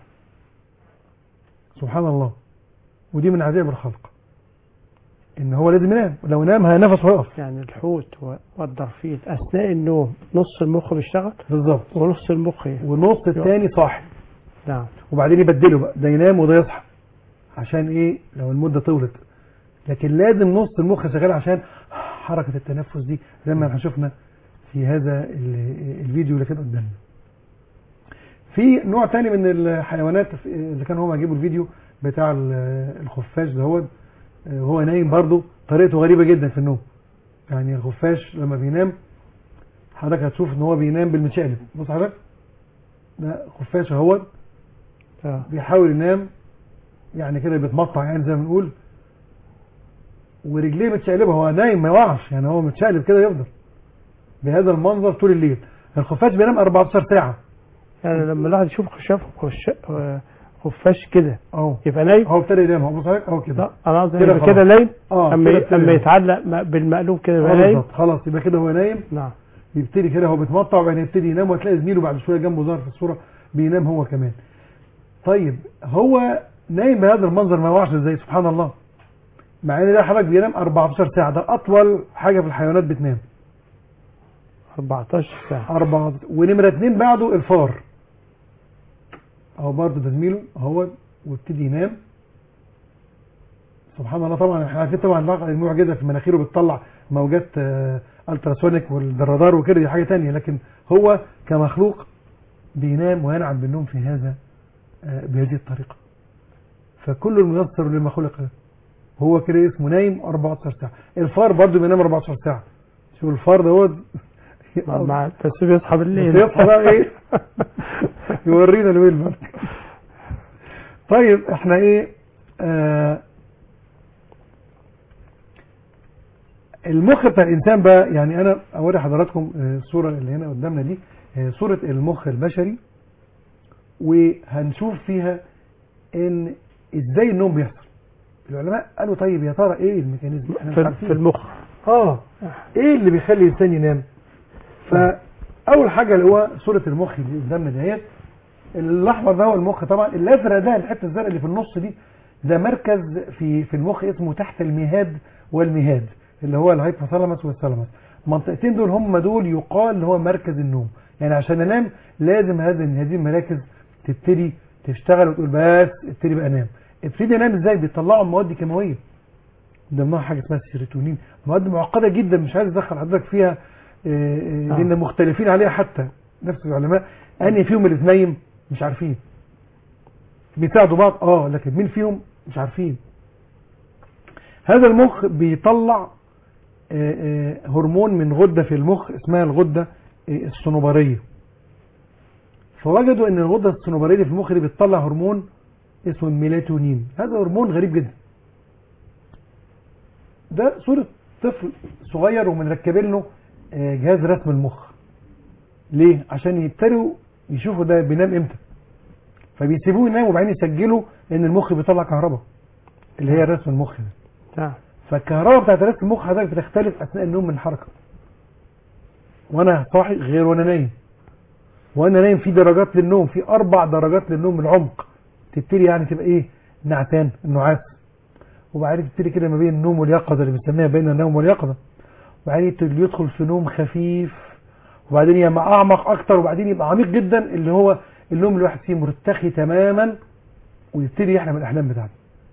سبحان الله ودي من عجائب الخلق ان هو لازم ينام لو نام هينفس ويقف يعني الحوت و- والدرفيل أثناء النوم نص المخ بيشتغل بالظبط ونص المخ ي- ونص التاني صاحي نعم وبعدين يبدله بقى ده ينام وده يصحى عشان ايه لو المده طولت لكن لازم نص المخ شغال عشان حركه التنفس دي زي ما احنا شفنا في هذا ال- الفيديو اللي كان قدامنا في نوع تاني من الحيوانات اذا كان هم هيجيبوا الفيديو بتاع ال- الخفاش ده هو هو نايم برضه طريقته غريبه جدا في النوم يعني الخفاش لما بينام حضرتك هتشوف ان هو بينام بالمشقلب بص حضرتك ده خفاش اهوت آه. بيحاول ينام يعني كده بيتمطع يعني زي ما بنقول ورجليه متشقلبه هو نايم ما يوقعش يعني هو متشقلب كده يفضل بهذا المنظر طول الليل الخفاش بينام 14 ساعه يعني لما الواحد يشوف خشاف خش... آه، خفاش كده اهو يبقى نايم هو ابتدى ينام اهو بص حضرتك اهو كده لا انا قصدي كده يبقى كده خلاص. نايم اه اما كده ي- ابتدى اما ينام. يتعلق م- بالمقلوب كده يبقى آه نايم بالظبط خلاص يبقى كده هو نايم نعم يبتدي كده هو بيتمطع وبعدين يبتدي ينام وتلاقي زميله بعد شويه جنبه ظهر في الصوره بينام هو كمان طيب هو نايم بهذا المنظر ما يوعش ازاي سبحان الله مع ان ده حضرتك بينام 14 ساعه ده اطول حاجه في الحيوانات بتنام 14 ساعة أربعة ونمرة اتنين بعده الفار أهو برضه ده زميله أهو وابتدي ينام سبحان الله طبعا احنا عارفين طبعا العقل المعجزة في مناخيره بتطلع موجات آه، التراسونيك والرادار وكده دي حاجة تانية لكن هو كمخلوق بينام وينعم بالنوم في هذا آه، بهذه الطريقة فكل الميسر لما خلق له. هو كده اسمه نايم 14 ساعة الفار برضه بينام 14 ساعة شوف الفار ده هو مع- مع بس بيصحى بالليل بس يصحى بقى ايه يورينا الويل بقى طيب احنا ايه آه المخ بتاع الانسان بقى يعني انا اوري حضراتكم آه، الصوره اللي هنا قدامنا دي آه، صوره المخ البشري وهنشوف فيها ان ازاي النوم بيحصل العلماء قالوا طيب يا ترى ايه الميكانيزم احنا مش في, عارفين في المخ اه ايه اللي بيخلي الانسان ينام فاول حاجه اللي هو صوره المخ اللي قدامنا ديت الاحمر ده هو المخ طبعا الازرق ده الحته الزرقاء اللي في النص دي ده مركز في في المخ اسمه تحت المهاد والمهاد اللي هو الهايبوثالاموس والثالاموس المنطقتين دول هم دول يقال اللي هو مركز النوم يعني عشان انام لازم هذه هذه المراكز تبتدي تشتغل وتقول بس ابتدي بقى انام ابتدي انام ازاي بيطلعوا مواد كيماويه ضمنها حاجه اسمها السيروتونين مواد معقده جدا مش عايز ادخل حضرتك فيها آه، آه، آه. لان مختلفين عليها حتى نفس العلماء انهي فيهم اللي تنيم مش عارفين بيساعدوا بعض اه لكن مين فيهم مش عارفين هذا المخ بيطلع آه، آه، هرمون من غده في المخ اسمها الغده آه، الصنوبريه فوجدوا ان الغده الصنوبريه اللي في المخ دي بتطلع هرمون اسمه الميلاتونين هذا هرمون غريب جدا ده صورة طفل صغير ومنركبين له آه، جهاز رسم المخ ليه؟ عشان يبتدوا يشوفوا ده بينام امتى فبيسيبوه ينام وبعدين يسجلوا ان المخ بيطلع كهرباء اللي هي رسم المخ ده نعم فالكهرباء بتاعت رسم المخ حضرتك بتختلف اثناء النوم من الحركه وانا صاحي غير وانا نايم وانا نايم في درجات للنوم في اربع درجات للنوم العمق تبتدي يعني تبقى ايه نعتان النعاس وبعدين تبتدي كده ما بين النوم واليقظه اللي بنسميها بين النوم واليقظه وبعدين يبتدي يدخل في نوم خفيف وبعدين يبقى اعمق اكتر وبعدين يبقى عميق جدا اللي هو النوم اللي الواحد فيه مرتخي تماما ويبتدي يحلم الاحلام بتاعته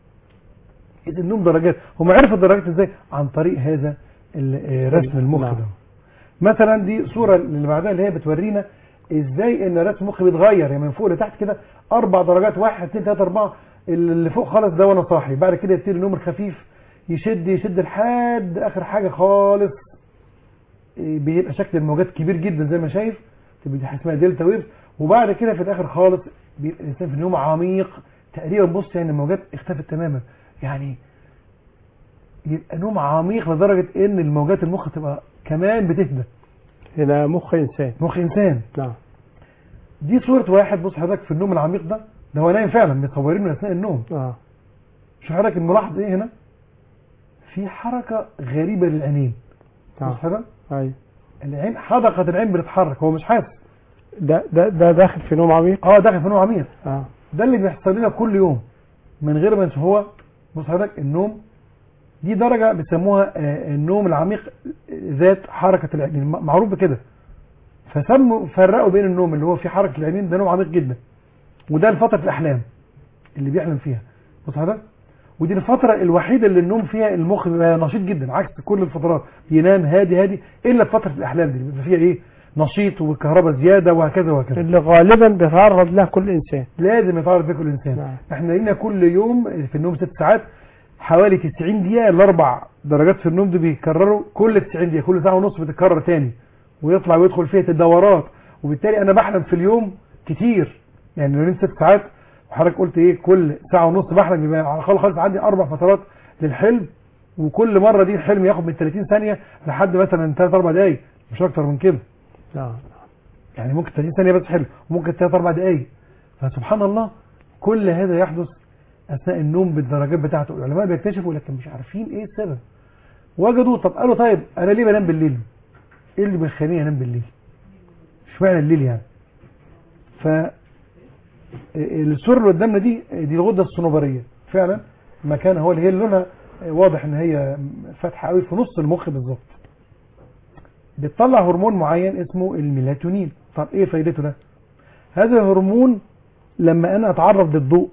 اذا النوم درجات هم عرفوا الدرجات ازاي عن طريق هذا ال- آه، رسم المخ نعم. ده مثلا دي صوره اللي بعدها اللي هي بتورينا ازاي ان رسم المخ بيتغير يعني من فوق لتحت كده اربع درجات واحد اثنين ثلاثه اربعه اللي فوق خالص ده وانا صاحي بعد كده يبتدي النوم الخفيف يشد يشد لحد اخر حاجه خالص إيه، بيبقى شكل الموجات كبير جدا زي ما شايف تبقى دي حاجة اسمها دلتا ويفز وبعد كده في الاخر خالص بيبقى الانسان في نوم عميق تقريبا بص يعني الموجات اختفت تماما يعني يبقى نوم عميق لدرجه ان الموجات المخ تبقى كمان بتهدى هنا مخ إنسان مخ انسان نعم دي صوره واحد بص حضرتك في النوم العميق ده ده هو نايم فعلا مصورينه اثناء النوم اه شوف حضرتك الملاحظ ايه هنا في حركه غريبه للعينين بص نعم حضرتك أيوة العين حدقه العين بتتحرك هو مش حاسس ده ده ده داخل في نوم عميق اه داخل في نوم عميق اه ده اللي بيحصل لنا كل يوم من غير ما نشوف هو بص حضرتك النوم دي درجة بيسموها آه، النوم العميق ذات حركة العينين م- معروف بكده فسموا فرقوا بين النوم اللي هو فيه حركة العينين ده نوم عميق جدا وده لفترة الأحلام اللي بيحلم فيها بص حضرتك ودي الفترة الوحيدة اللي النوم فيها المخ بيبقى نشيط جدا عكس كل الفترات بينام هادي هادي إلا في فترة الأحلام دي بيبقى فيها إيه نشيط وكهرباء زياده وهكذا وهكذا اللي غالبا بيتعرض له كل انسان لازم يتعرض ده كل انسان نعم. احنا لينا كل يوم في النوم ست ساعات حوالي 90 دقيقه الاربع درجات في النوم دول بيتكرروا كل 90 دقيقه كل ساعه ونص بتتكرر تاني ويطلع ويدخل فيها الدورات وبالتالي انا بحلم في اليوم كتير يعني لو نمت ست ساعات وحضرتك قلت ايه كل ساعه ونص بحلم يبقى على الاقل خالص عندي اربع فترات للحلم وكل مره دي الحلم ياخد من 30 ثانيه لحد مثلا 3 4 دقائق مش اكتر من كده نعم يعني ممكن 30 ثانيه بس حلو وممكن 3 4 دقائق فسبحان الله كل هذا يحدث اثناء النوم بالدرجات بتاعته العلماء بيكتشفوا لكن مش عارفين ايه السبب وجدوا طب قالوا طيب انا ليه بنام بالليل ايه اللي بيخليني انام بالليل اشمعنى الليل يعني ف الصوره اللي قدامنا دي دي الغده الصنوبريه فعلا مكان هو اللي هي لونها واضح ان هي فاتحه قوي في نص المخ بالظبط بتطلع هرمون معين اسمه الميلاتونين طب ايه فايدته ده هذا الهرمون لما انا اتعرض للضوء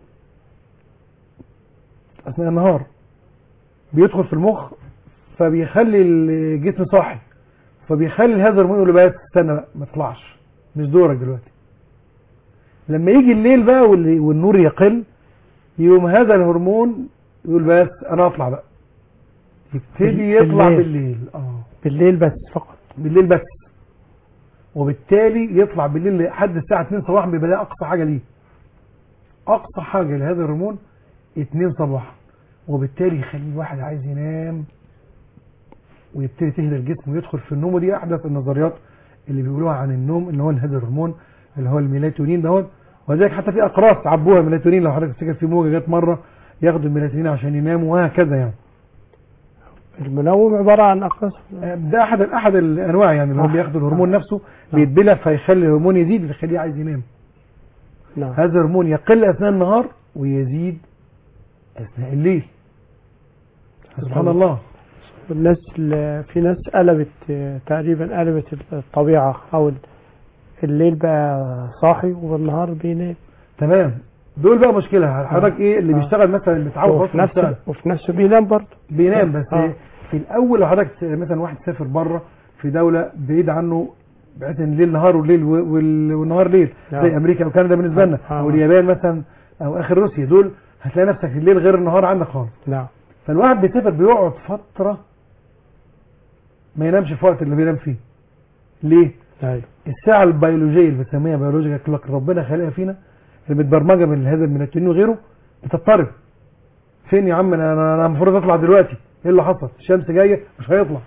اثناء النهار بيدخل في المخ فبيخلي الجسم صاحي فبيخلي هذا الهرمون يقول له بس استنى بقى ما تطلعش مش دورك دلوقتي لما يجي الليل بقى وال- والنور يقل يقوم هذا الهرمون يقول بس انا اطلع بقى يبتدي يطلع بالليل. بالليل اه بالليل بس فقط بالليل بس وبالتالي يطلع بالليل لحد الساعة 2 صباحا بيبقى ده أقصى حاجة ليه أقصى حاجة لهذا الهرمون 2 صباحا وبالتالي يخلي الواحد عايز ينام ويبتدي تهدى الجسم ويدخل في النوم ودي أحدث النظريات اللي بيقولوها عن النوم اللي هو هذا الهرمون اللي هو الميلاتونين ده ولذلك حتى في أقراص عبوها ميلاتونين لو حضرتك تفتكر في موجة جت مرة ياخدوا الميلاتونين عشان يناموا وهكذا يعني المنوم عبارة عن أقراص ده احد احد الانواع يعني اللي هو آه. بياخدوا الهرمون آه. نفسه بيتبلع فيخلي الهرمون يزيد فيخليه عايز ينام نعم هذا الهرمون يقل اثناء النهار ويزيد اثناء الليل سبحان الله والناس اللي- في ناس قلبت آه، تقريبا قلبت الطبيعة أو الليل بقى صاحي والنهار بينام تمام دول بقى مشكله حضرتك ايه اللي آه. بيشتغل مثلا اللي متعود وفي خلاص يشتغل نفسه وفي نفسه بينام برضه بينام بس آه. في الاول لو حضرتك مثلا واحد سافر بره في دوله بعيد عنه بحيث ان الليل نهار والليل وال- والنهار ليل نعم. زي امريكا او كندا بالنسبه لنا آه. او اليابان مثلا او اخر روسيا دول هتلاقي نفسك الليل غير النهار عندك خالص نعم فالواحد بيسافر بيقعد فتره ما ينامش في وقت اللي بينام فيه ليه؟ أيوة الساعه البيولوجيه اللي بنسميها بيولوجيا كلوك ربنا خالقها فينا اللي متبرمجه من هذا الميلاتونين وغيره بتضطرب فين يا عم انا انا أنا المفروض اطلع دلوقتي ايه اللي حصل الشمس جايه مش هيطلع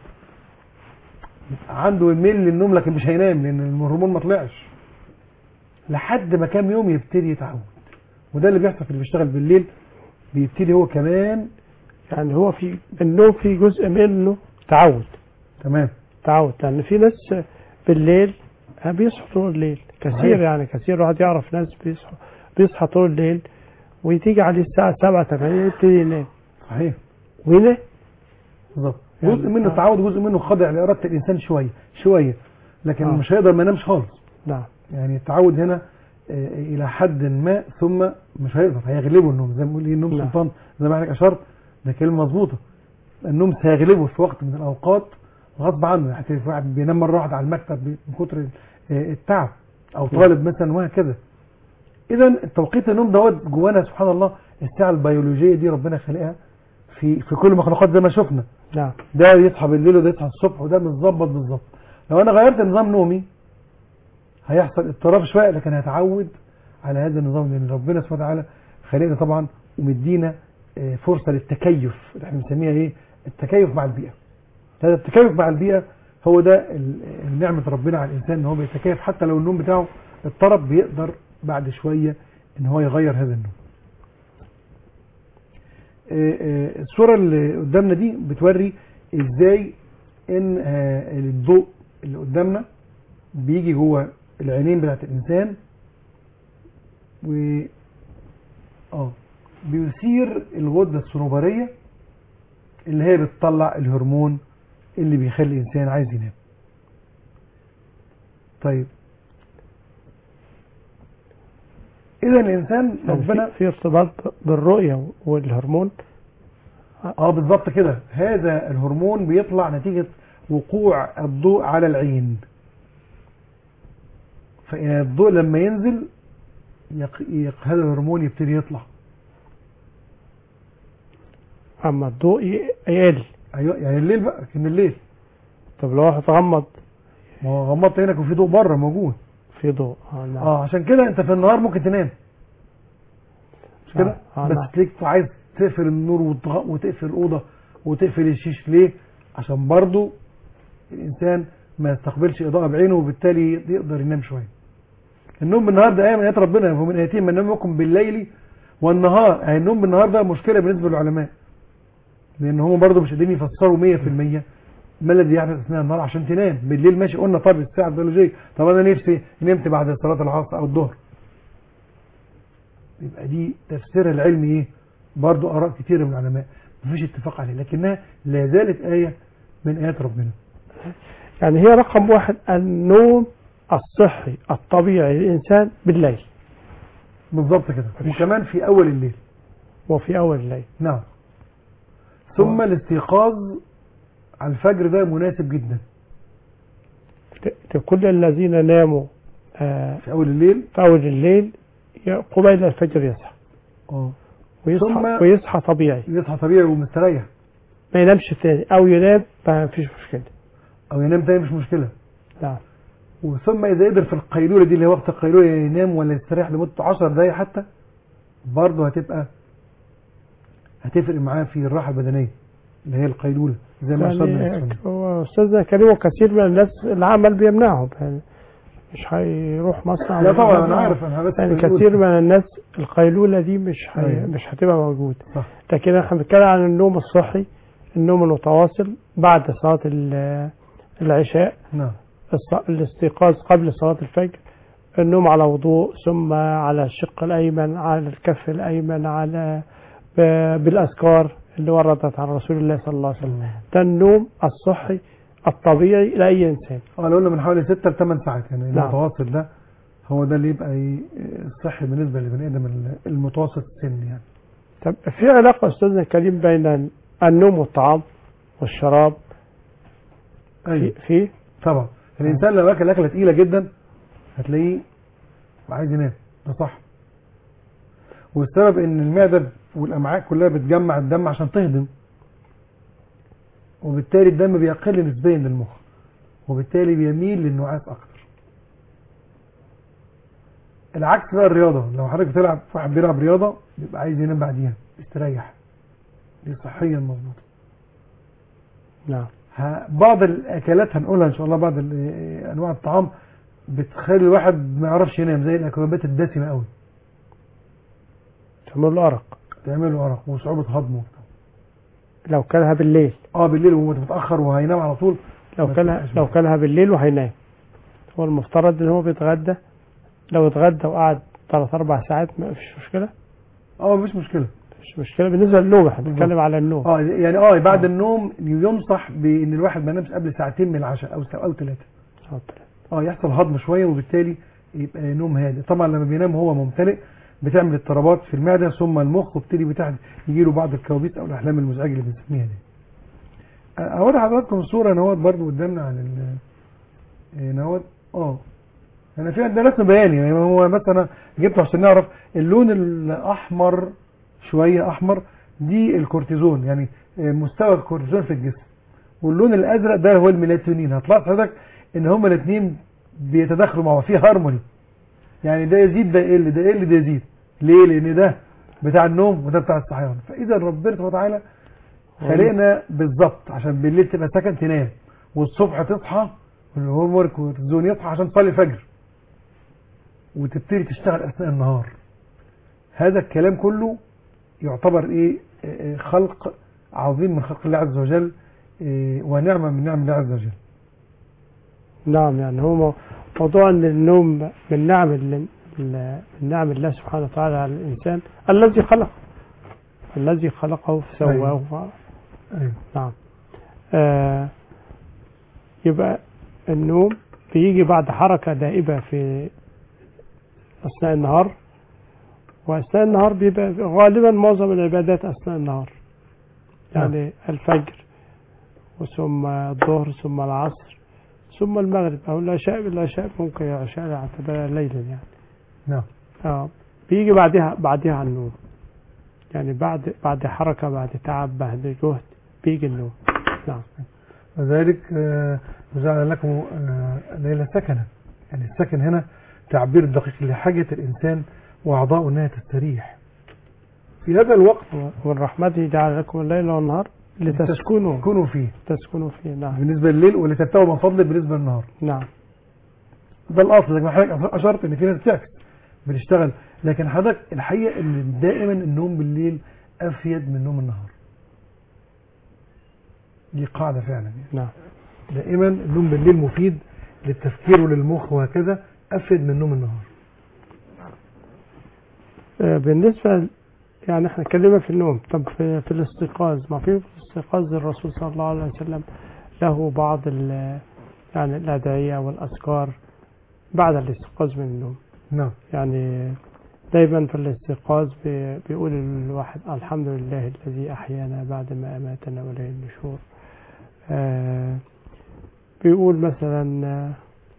عنده الميل للنوم لكن مش هينام لان الهرمون ما طلعش لحد ما كام يوم يبتدي يتعود وده اللي بيحصل في اللي بيشتغل بالليل بيبتدي هو كمان يعني هو في النوم في جزء منه تعود تمام تعود لأن في ناس بالليل بيصحوا طول الليل كثير صحيح. يعني كثير واحد يعرف ناس بيصحوا بيصحى طول الليل وتيجي عليه الساعة 7 8 يبتدي ينام صحيح وينام بالظبط يعني- جزء منه آه. تعود جزء منه خاضع لاراده الانسان شويه شويه لكن آه. مش هيقدر ما ينامش خالص نعم يعني التعود هنا آه، الى حد ما ثم مش هيقدر هيغلبه النوم زي ما بيقول ايه النوم نعم. سلطان زي ما حضرتك اشرت ده كلمه مظبوطه النوم سيغلبه في وقت من الاوقات غصب عنه حتى في واحد بينام مره واحده على المكتب من كتر آه، التعب او طالب مثلا وهكذا اذا التوقيت النوم دوت جوانا سبحان الله الساعه البيولوجيه دي ربنا خلقها في في كل المخلوقات زي ما شفنا نعم ده يصحى بالليل وده يصحى الصبح وده متظبط بالظبط لو انا غيرت نظام نومي هيحصل اضطراب شويه لكن هتعود على هذا النظام لان ربنا سبحانه وتعالى خلقنا طبعا ومدينا آه، فرصه للتكيف اللي احنا بنسميها ايه التكيف مع البيئه هذا التكيف مع البيئه هو ده ال- نعمه ربنا على الانسان ان هو بيتكيف حتى لو النوم بتاعه اضطرب بيقدر بعد شويه ان هو يغير هذا النوم آه، آه، الصورة اللي قدامنا دي بتوري ازاي ان آه، الضوء اللي قدامنا بيجي جوه العينين بتاعت الانسان و اه بيثير الغدة الصنوبرية اللي هي بتطلع الهرمون اللي بيخلي الانسان عايز ينام طيب اذا الانسان يعني ربنا في, في ارتباط بالرؤية والهرمون اه بالظبط كده هذا الهرمون بيطلع نتيجة وقوع الضوء على العين فالضوء لما ينزل يق... يق... هذا الهرمون يبتدي يطلع اما الضوء ي- يقل ايوه يعني الليل بقى لكن الليل طب لو واحد غمض ما هو غمضت عينك وفي ضوء بره موجود في ضوء اه نعم اه عشان كده انت في النهار ممكن تنام مش كده آه، آه، بس نعم. تلاقيك عايز تقفل النور وتغ- وتقفل الاوضه وتقفل الشيش ليه عشان برضو الانسان ما يستقبلش اضاءه بعينه وبالتالي يقدر ينام شويه النوم بالنهار ده ايه من ايات ربنا ومن اياتهم من نومكم بالليل والنهار يعني النوم بالنهار ده مشكله بالنسبه للعلماء لان هم برضو مش قادرين يفسروا 100% ما الذي يحدث اثناء النهار عشان تنام بالليل ماشي قلنا طب الساعه البيولوجيه طب انا نفسي نمت بعد صلاه العصر او الظهر يبقى دي تفسيرها العلمي ايه برضو اراء كتيره من العلماء مفيش اتفاق عليه لكنها لا زالت ايه من ايات ربنا يعني هي رقم واحد النوم الصحي الطبيعي للإنسان بالليل بالظبط كده وكمان في اول الليل وفي أول الليل نعم ثم الاستيقاظ على الفجر ده مناسب جدا ل- لكل الذين ناموا آه، في اول الليل في أول الليل ي- قبيل الفجر يصحى اه ويصحى, ثم- ويصحى طبيعي يصحى طبيعي ومستريح ما ينامش تاني أو ينام ما فيش مشكلة او ينام تاني مش مشكله نعم وثم اذا قدر في القيلوله دي اللي هي وقت القيلوله ينام ولا يستريح لمده 10 دقائق حتى برضه هتبقى هتفرق معاه في الراحه البدنيه اللي هي القيلوله زي ما اشرنا يعني السنة. هو أستاذنا كريم وكثير من الناس العمل بيمنعهم يعني مش هيروح مصنع لا طبعا انا ويمنعهم. عارف انا بس يعني بقول. كثير من الناس القيلولة دي مش هي أيوة. مش هتبقى موجودة صح لكن احنا بنتكلم عن النوم الصحي النوم المتواصل بعد صلاة ال- العشاء نعم الص- الاستيقاظ قبل صلاة الفجر النوم على وضوء ثم على الشق الأيمن على الكف الأيمن على ب- بالأذكار اللي وردت عن رسول الله صلى الله عليه وسلم ده النوم الصحي الطبيعي لأي إنسان اه لو قلنا من حوالي 6 ل 8 ساعات يعني نعم. المتواصل ده هو ده اللي يبقى ي- صحي بالنسبه لبني ادم ال- المتوسط السن يعني طب في علاقة أستاذنا الكريم بين النوم والطعام والشراب في, ايوه في طبعا الانسان لو اكل اكله تقيله جدا هتلاقيه عايز ينام ده صح والسبب ان المعده والامعاء كلها بتجمع الدم عشان تهضم وبالتالي الدم بيقل نسبيا للمخ وبالتالي بيميل للنعاس اكتر العكس بقى الرياضه لو حضرتك بتلعب واحد بيلعب رياضه بيبقى عايز ينام بعديها يستريح دي صحيا مظبوطه نعم ه- بعض الاكلات هنقولها ان شاء الله بعض ال- انواع الطعام بتخلي الواحد ما يعرفش ينام زي الاكلات الدسمه قوي تعمل له أرق تعمل له ارق وصعوبه هضمه وبتاع. لو كلها بالليل اه بالليل وهو متاخر وهينام على طول لو ما كلها تبقاش لو بقى. كلها بالليل وهينام هو المفترض ان هو بيتغدى لو اتغدى وقعد ثلاث اربع ساعات ما فيش مشكله اه مفيش مشكله مش مشكله بالنسبه للنوم احنا بالظبط. بنتكلم على النوم اه يعني اه بعد النوم ينصح بان الواحد ما ينامش قبل ساعتين من العشاء او ساعة او ثلاثه اتفضل. اه يحصل هضم شويه وبالتالي يبقى نوم هادئ طبعا لما بينام وهو ممتلئ بتعمل اضطرابات في المعده ثم المخ وبتدي بتاع يجي له بعض الكوابيس او الاحلام المزعجه اللي بنسميها دي اوري حضراتكم صوره نواد برضو قدامنا عن ال إيه نواد اه انا في عندنا رسم بياني يعني هو مثلا جبته عشان نعرف اللون الاحمر شويه احمر دي الكورتيزون يعني آه، مستوى الكورتيزون في الجسم واللون الازرق ده هو الميلاتونين هتلاحظ حضرتك ان هما الاثنين بيتداخلوا مع بعض في هارموني يعني ده يزيد ده يقل ده يقل ده يزيد ليه لان ده بتاع النوم وده بتاع الصحيان فاذا ربنا سبحانه وتعالى خلقنا بالظبط عشان بالليل تبقى سكن تنام والصبح تصحى والهوم ورك والزون يصحى عشان تصلي الفجر وتبتدي تشتغل اثناء النهار هذا الكلام كله يعتبر ايه آه، آه، خلق عظيم من خلق الله عز وجل آه، ونعمه من نعم الله عز وجل نعم يعني هو مو- موضوع ان النوم من نعم ال- ال- من نعم الله سبحانه وتعالى على الانسان الذي خلقه الذي خلقه فسواه ايوه نعم آه يبقى النوم بيجي بعد حركة دائبة في أثناء النهار وأثناء النهار بيبقى غالبا معظم العبادات أثناء النهار يعني الفجر وثم الظهر ثم العصر ثم المغرب أو العشاء العشاء ممكن العشاء يعتبر ليلا يعني نعم اه بيجي بعدها بعدها على النوم يعني بعد بعد حركة بعد تعب بعد جهد بيجي النوم نعم وذلك آه، وجعل لكم آه، ليلة سكنة يعني السكن هنا تعبير دقيق لحاجة الإنسان وأعضاء أنها تستريح في هذا الوقت ومن رحمته جعل لكم الليل والنهار لتسكنوا تكونوا فيه تسكنوا فيه نعم بالنسبة لليل ولتبتغوا من فضله بالنسبة للنهار نعم ده الأصل لكن حضرتك أشرت إن في ناس بتعكس بتشتغل لكن حضرتك الحقيقة إن دائما النوم بالليل أفيد من نوم النهار دي قاعدة فعلا يعني. نعم دائما النوم بالليل مفيد للتفكير وللمخ وهكذا أفيد من نوم النهار آه، بالنسبة يعني احنا اتكلمنا في النوم طب في, في الاستيقاظ ما في في الاستيقاظ الرسول صلى الله عليه وسلم له بعض ال- يعني الأدعية والأذكار بعد الاستيقاظ من النوم نعم يعني دايما في الاستيقاظ بي- بيقول الواحد الحمد لله الذي أحيانا بعد ما أماتنا وإليه النشور آه بيقول مثلا آه،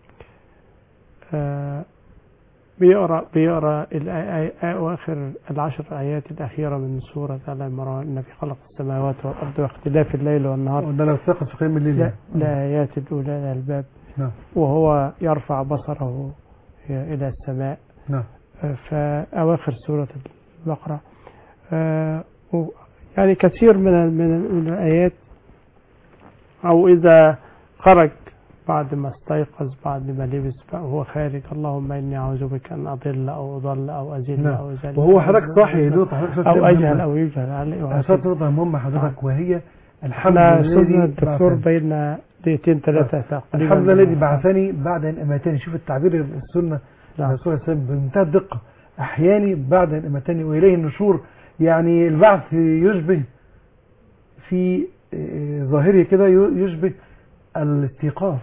آه بيقرأ بيقرأ الآي- آي- أواخر العشر آيات الأخيرة من سورة آل عمران إن في خلق السماوات والأرض واختلاف الليل والنهار وده لو استيقظ في قيام الليل لا- الآيات الأولى الألباب نعم وهو يرفع بصره إلى السماء نعم فأواخر سورة البقرة آه، و- يعني كثير من ال- من ال- من الآيات أو إذا خرج بعد ما استيقظ بعد ما لبس وهو خارج اللهم إني أعوذ بك أن أضل أو أضل أو أزل نعم. أو أزل وهو حضرتك صاحي يا دوب حضرتك أو أجهل أو يجهل عليه أساس نقطة مهمة حضرتك وهي الحمد احنا لله أستاذنا الذي الدكتور بعثني. بين دقيقتين ثلاثة تقريبا الحمد لله الذي بعثني بعد أن أماتني شوف التعبير السنة نعم. الرسول صلى الله عليه وسلم بمنتهى الدقة أحياني بعد أن أماتني وإليه النشور يعني البعث يشبه في آه، ظاهره كده ي- يشبه الاستيقاظ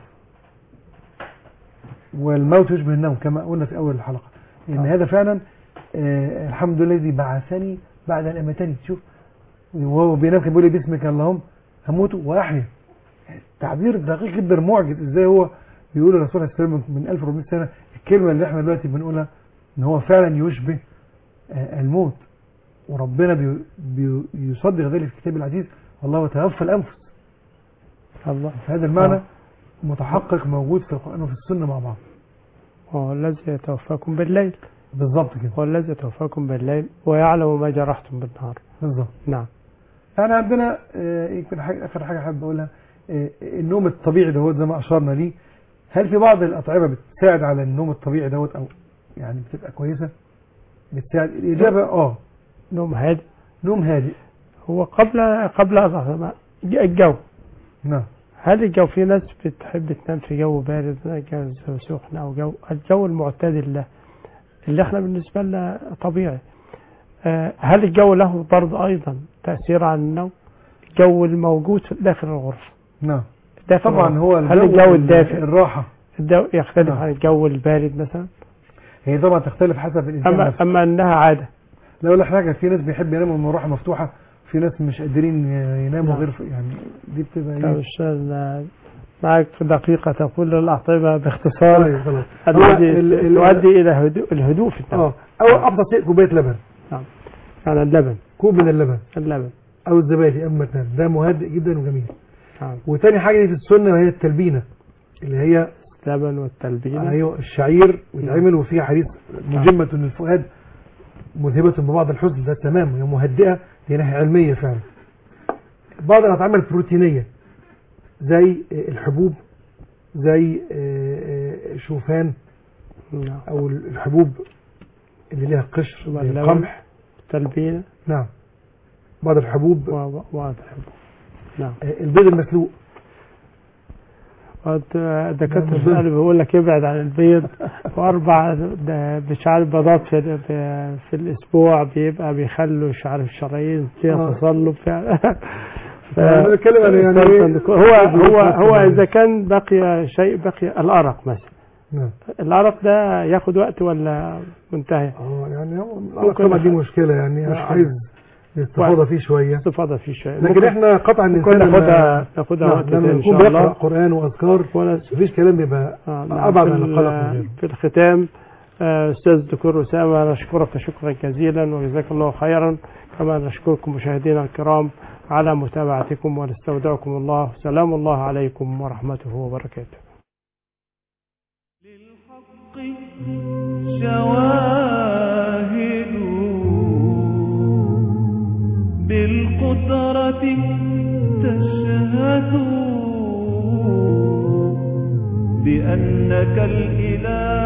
والموت يشبه النوم كما قلنا في أول الحلقة إن نعم. هذا فعلا آه، الحمد لله الذي بعثني بعد أن أماتني تشوف وهو بينام كان بيقول لي باسمك اللهم هموت وأحيا تعبير دقيق جدا معجز ازاي هو بيقول الرسول عليه السلام من 1400 سنه الكلمه اللي احنا دلوقتي بنقولها ان هو فعلا يشبه آه، الموت وربنا بي بي يصدق ذلك في الكتاب العزيز الله يتوفى الانفس الله فهذا المعنى آه. متحقق موجود في القران وفي السنه مع بعض وهو الذي يتوفاكم بالليل بالظبط كده هو الذي يتوفاكم بالليل ويعلم ما جرحتم بالنهار بالظبط نعم يعني عندنا آه، يمكن حاجة اخر حاجه حابب اقولها آه، النوم الطبيعي دوت زي ما اشرنا ليه هل في بعض الاطعمه بتساعد على النوم الطبيعي دوت او يعني بتبقى كويسه بتساعد الاجابه اه نوم هادئ نوم هادئ هو قبل قبل أضع- الجو نعم هل الجو في ناس بتحب تنام في جو بارد جو سخن او جو الجو المعتدل ده اللي احنا بالنسبه لنا طبيعي آه، هل الجو له برضه ايضا تاثير على النوم الجو الموجود في داخل الغرفه نعم داخل طبعا الغرفة. هو هل الجو الدافئ الراحه الجو يختلف نعم. عن الجو البارد مثلا هي طبعا تختلف حسب الانسان اما نفسه اما انها عاده لا اقول لك حاجه في ناس بيحب يناموا من المروحه مفتوحه في ناس مش قادرين يناموا نعم. غير في يعني دي بتبقى طب ايه الشغل معك في دقيقة تقول الأطعمة باختصار طيب خلاص هو الذي ال- ال- يؤدي إلى هدوء الهدوء في النوم اه او ابسط شيء كوبايه لبن يعني اللبن كوب من اللبن اللبن او الزبادي قبل ما تنام ده مهدئ جدا وجميل نعم وتاني حاجه دي في السنه وهي التلبينه اللي هي اللبن والتلبينة ايوه الشعير ويتعمل وفيها حديث مجمة للفؤاد مذهبة ببعض الحزن ده تمام هي مهدئة هي ناحية علمية فعلا بعض الأطعمة البروتينية زي الحبوب زي شوفان نعم أو الحبوب اللي لها قشر زي واللبن. القمح تلبينة نعم بعض الحبوب و- و- وأطعمة نعم البيض المسلوق وت- دكاترة نعم. القلب بيقول لك ابعد عن البيض وأربع د- مش عارف بيضات في, في, في الأسبوع بيبقى بيخلوا مش عارف شرايين فيها آه. تصلب فيها ف- أنا بتكلم عن يعني إيه؟ هو هو هو إذا كان بقي شيء بقي الأرق مثلا نعم الأرق ده ياخد وقت ولا منتهي؟ اه يعني هو ممكن طبعا دي نخ- مشكلة يعني مشكلة. عايز استفاضة فيه شوية استفاضة فيه شوية لكن ممكن- احنا قطع ممكن الإنسان لما- ناخدها ناخدها نعم، وقت لما تاني إن يكون شاء بيقرأ الله قرآن وأذكار ولا مفيش كلام بيبقى آه، نعم. أبعد في عن ال- القلق من غيره في الختام آه، أستاذ الدكتور أسامة نشكرك شكرا جزيلا وجزاك الله خيرا كما نشكركم مشاهدينا الكرام على متابعتكم ونستودعكم الله سلام الله عليكم ورحمته وبركاته للحق شواهد بالقدرة تشهد بأنك الإله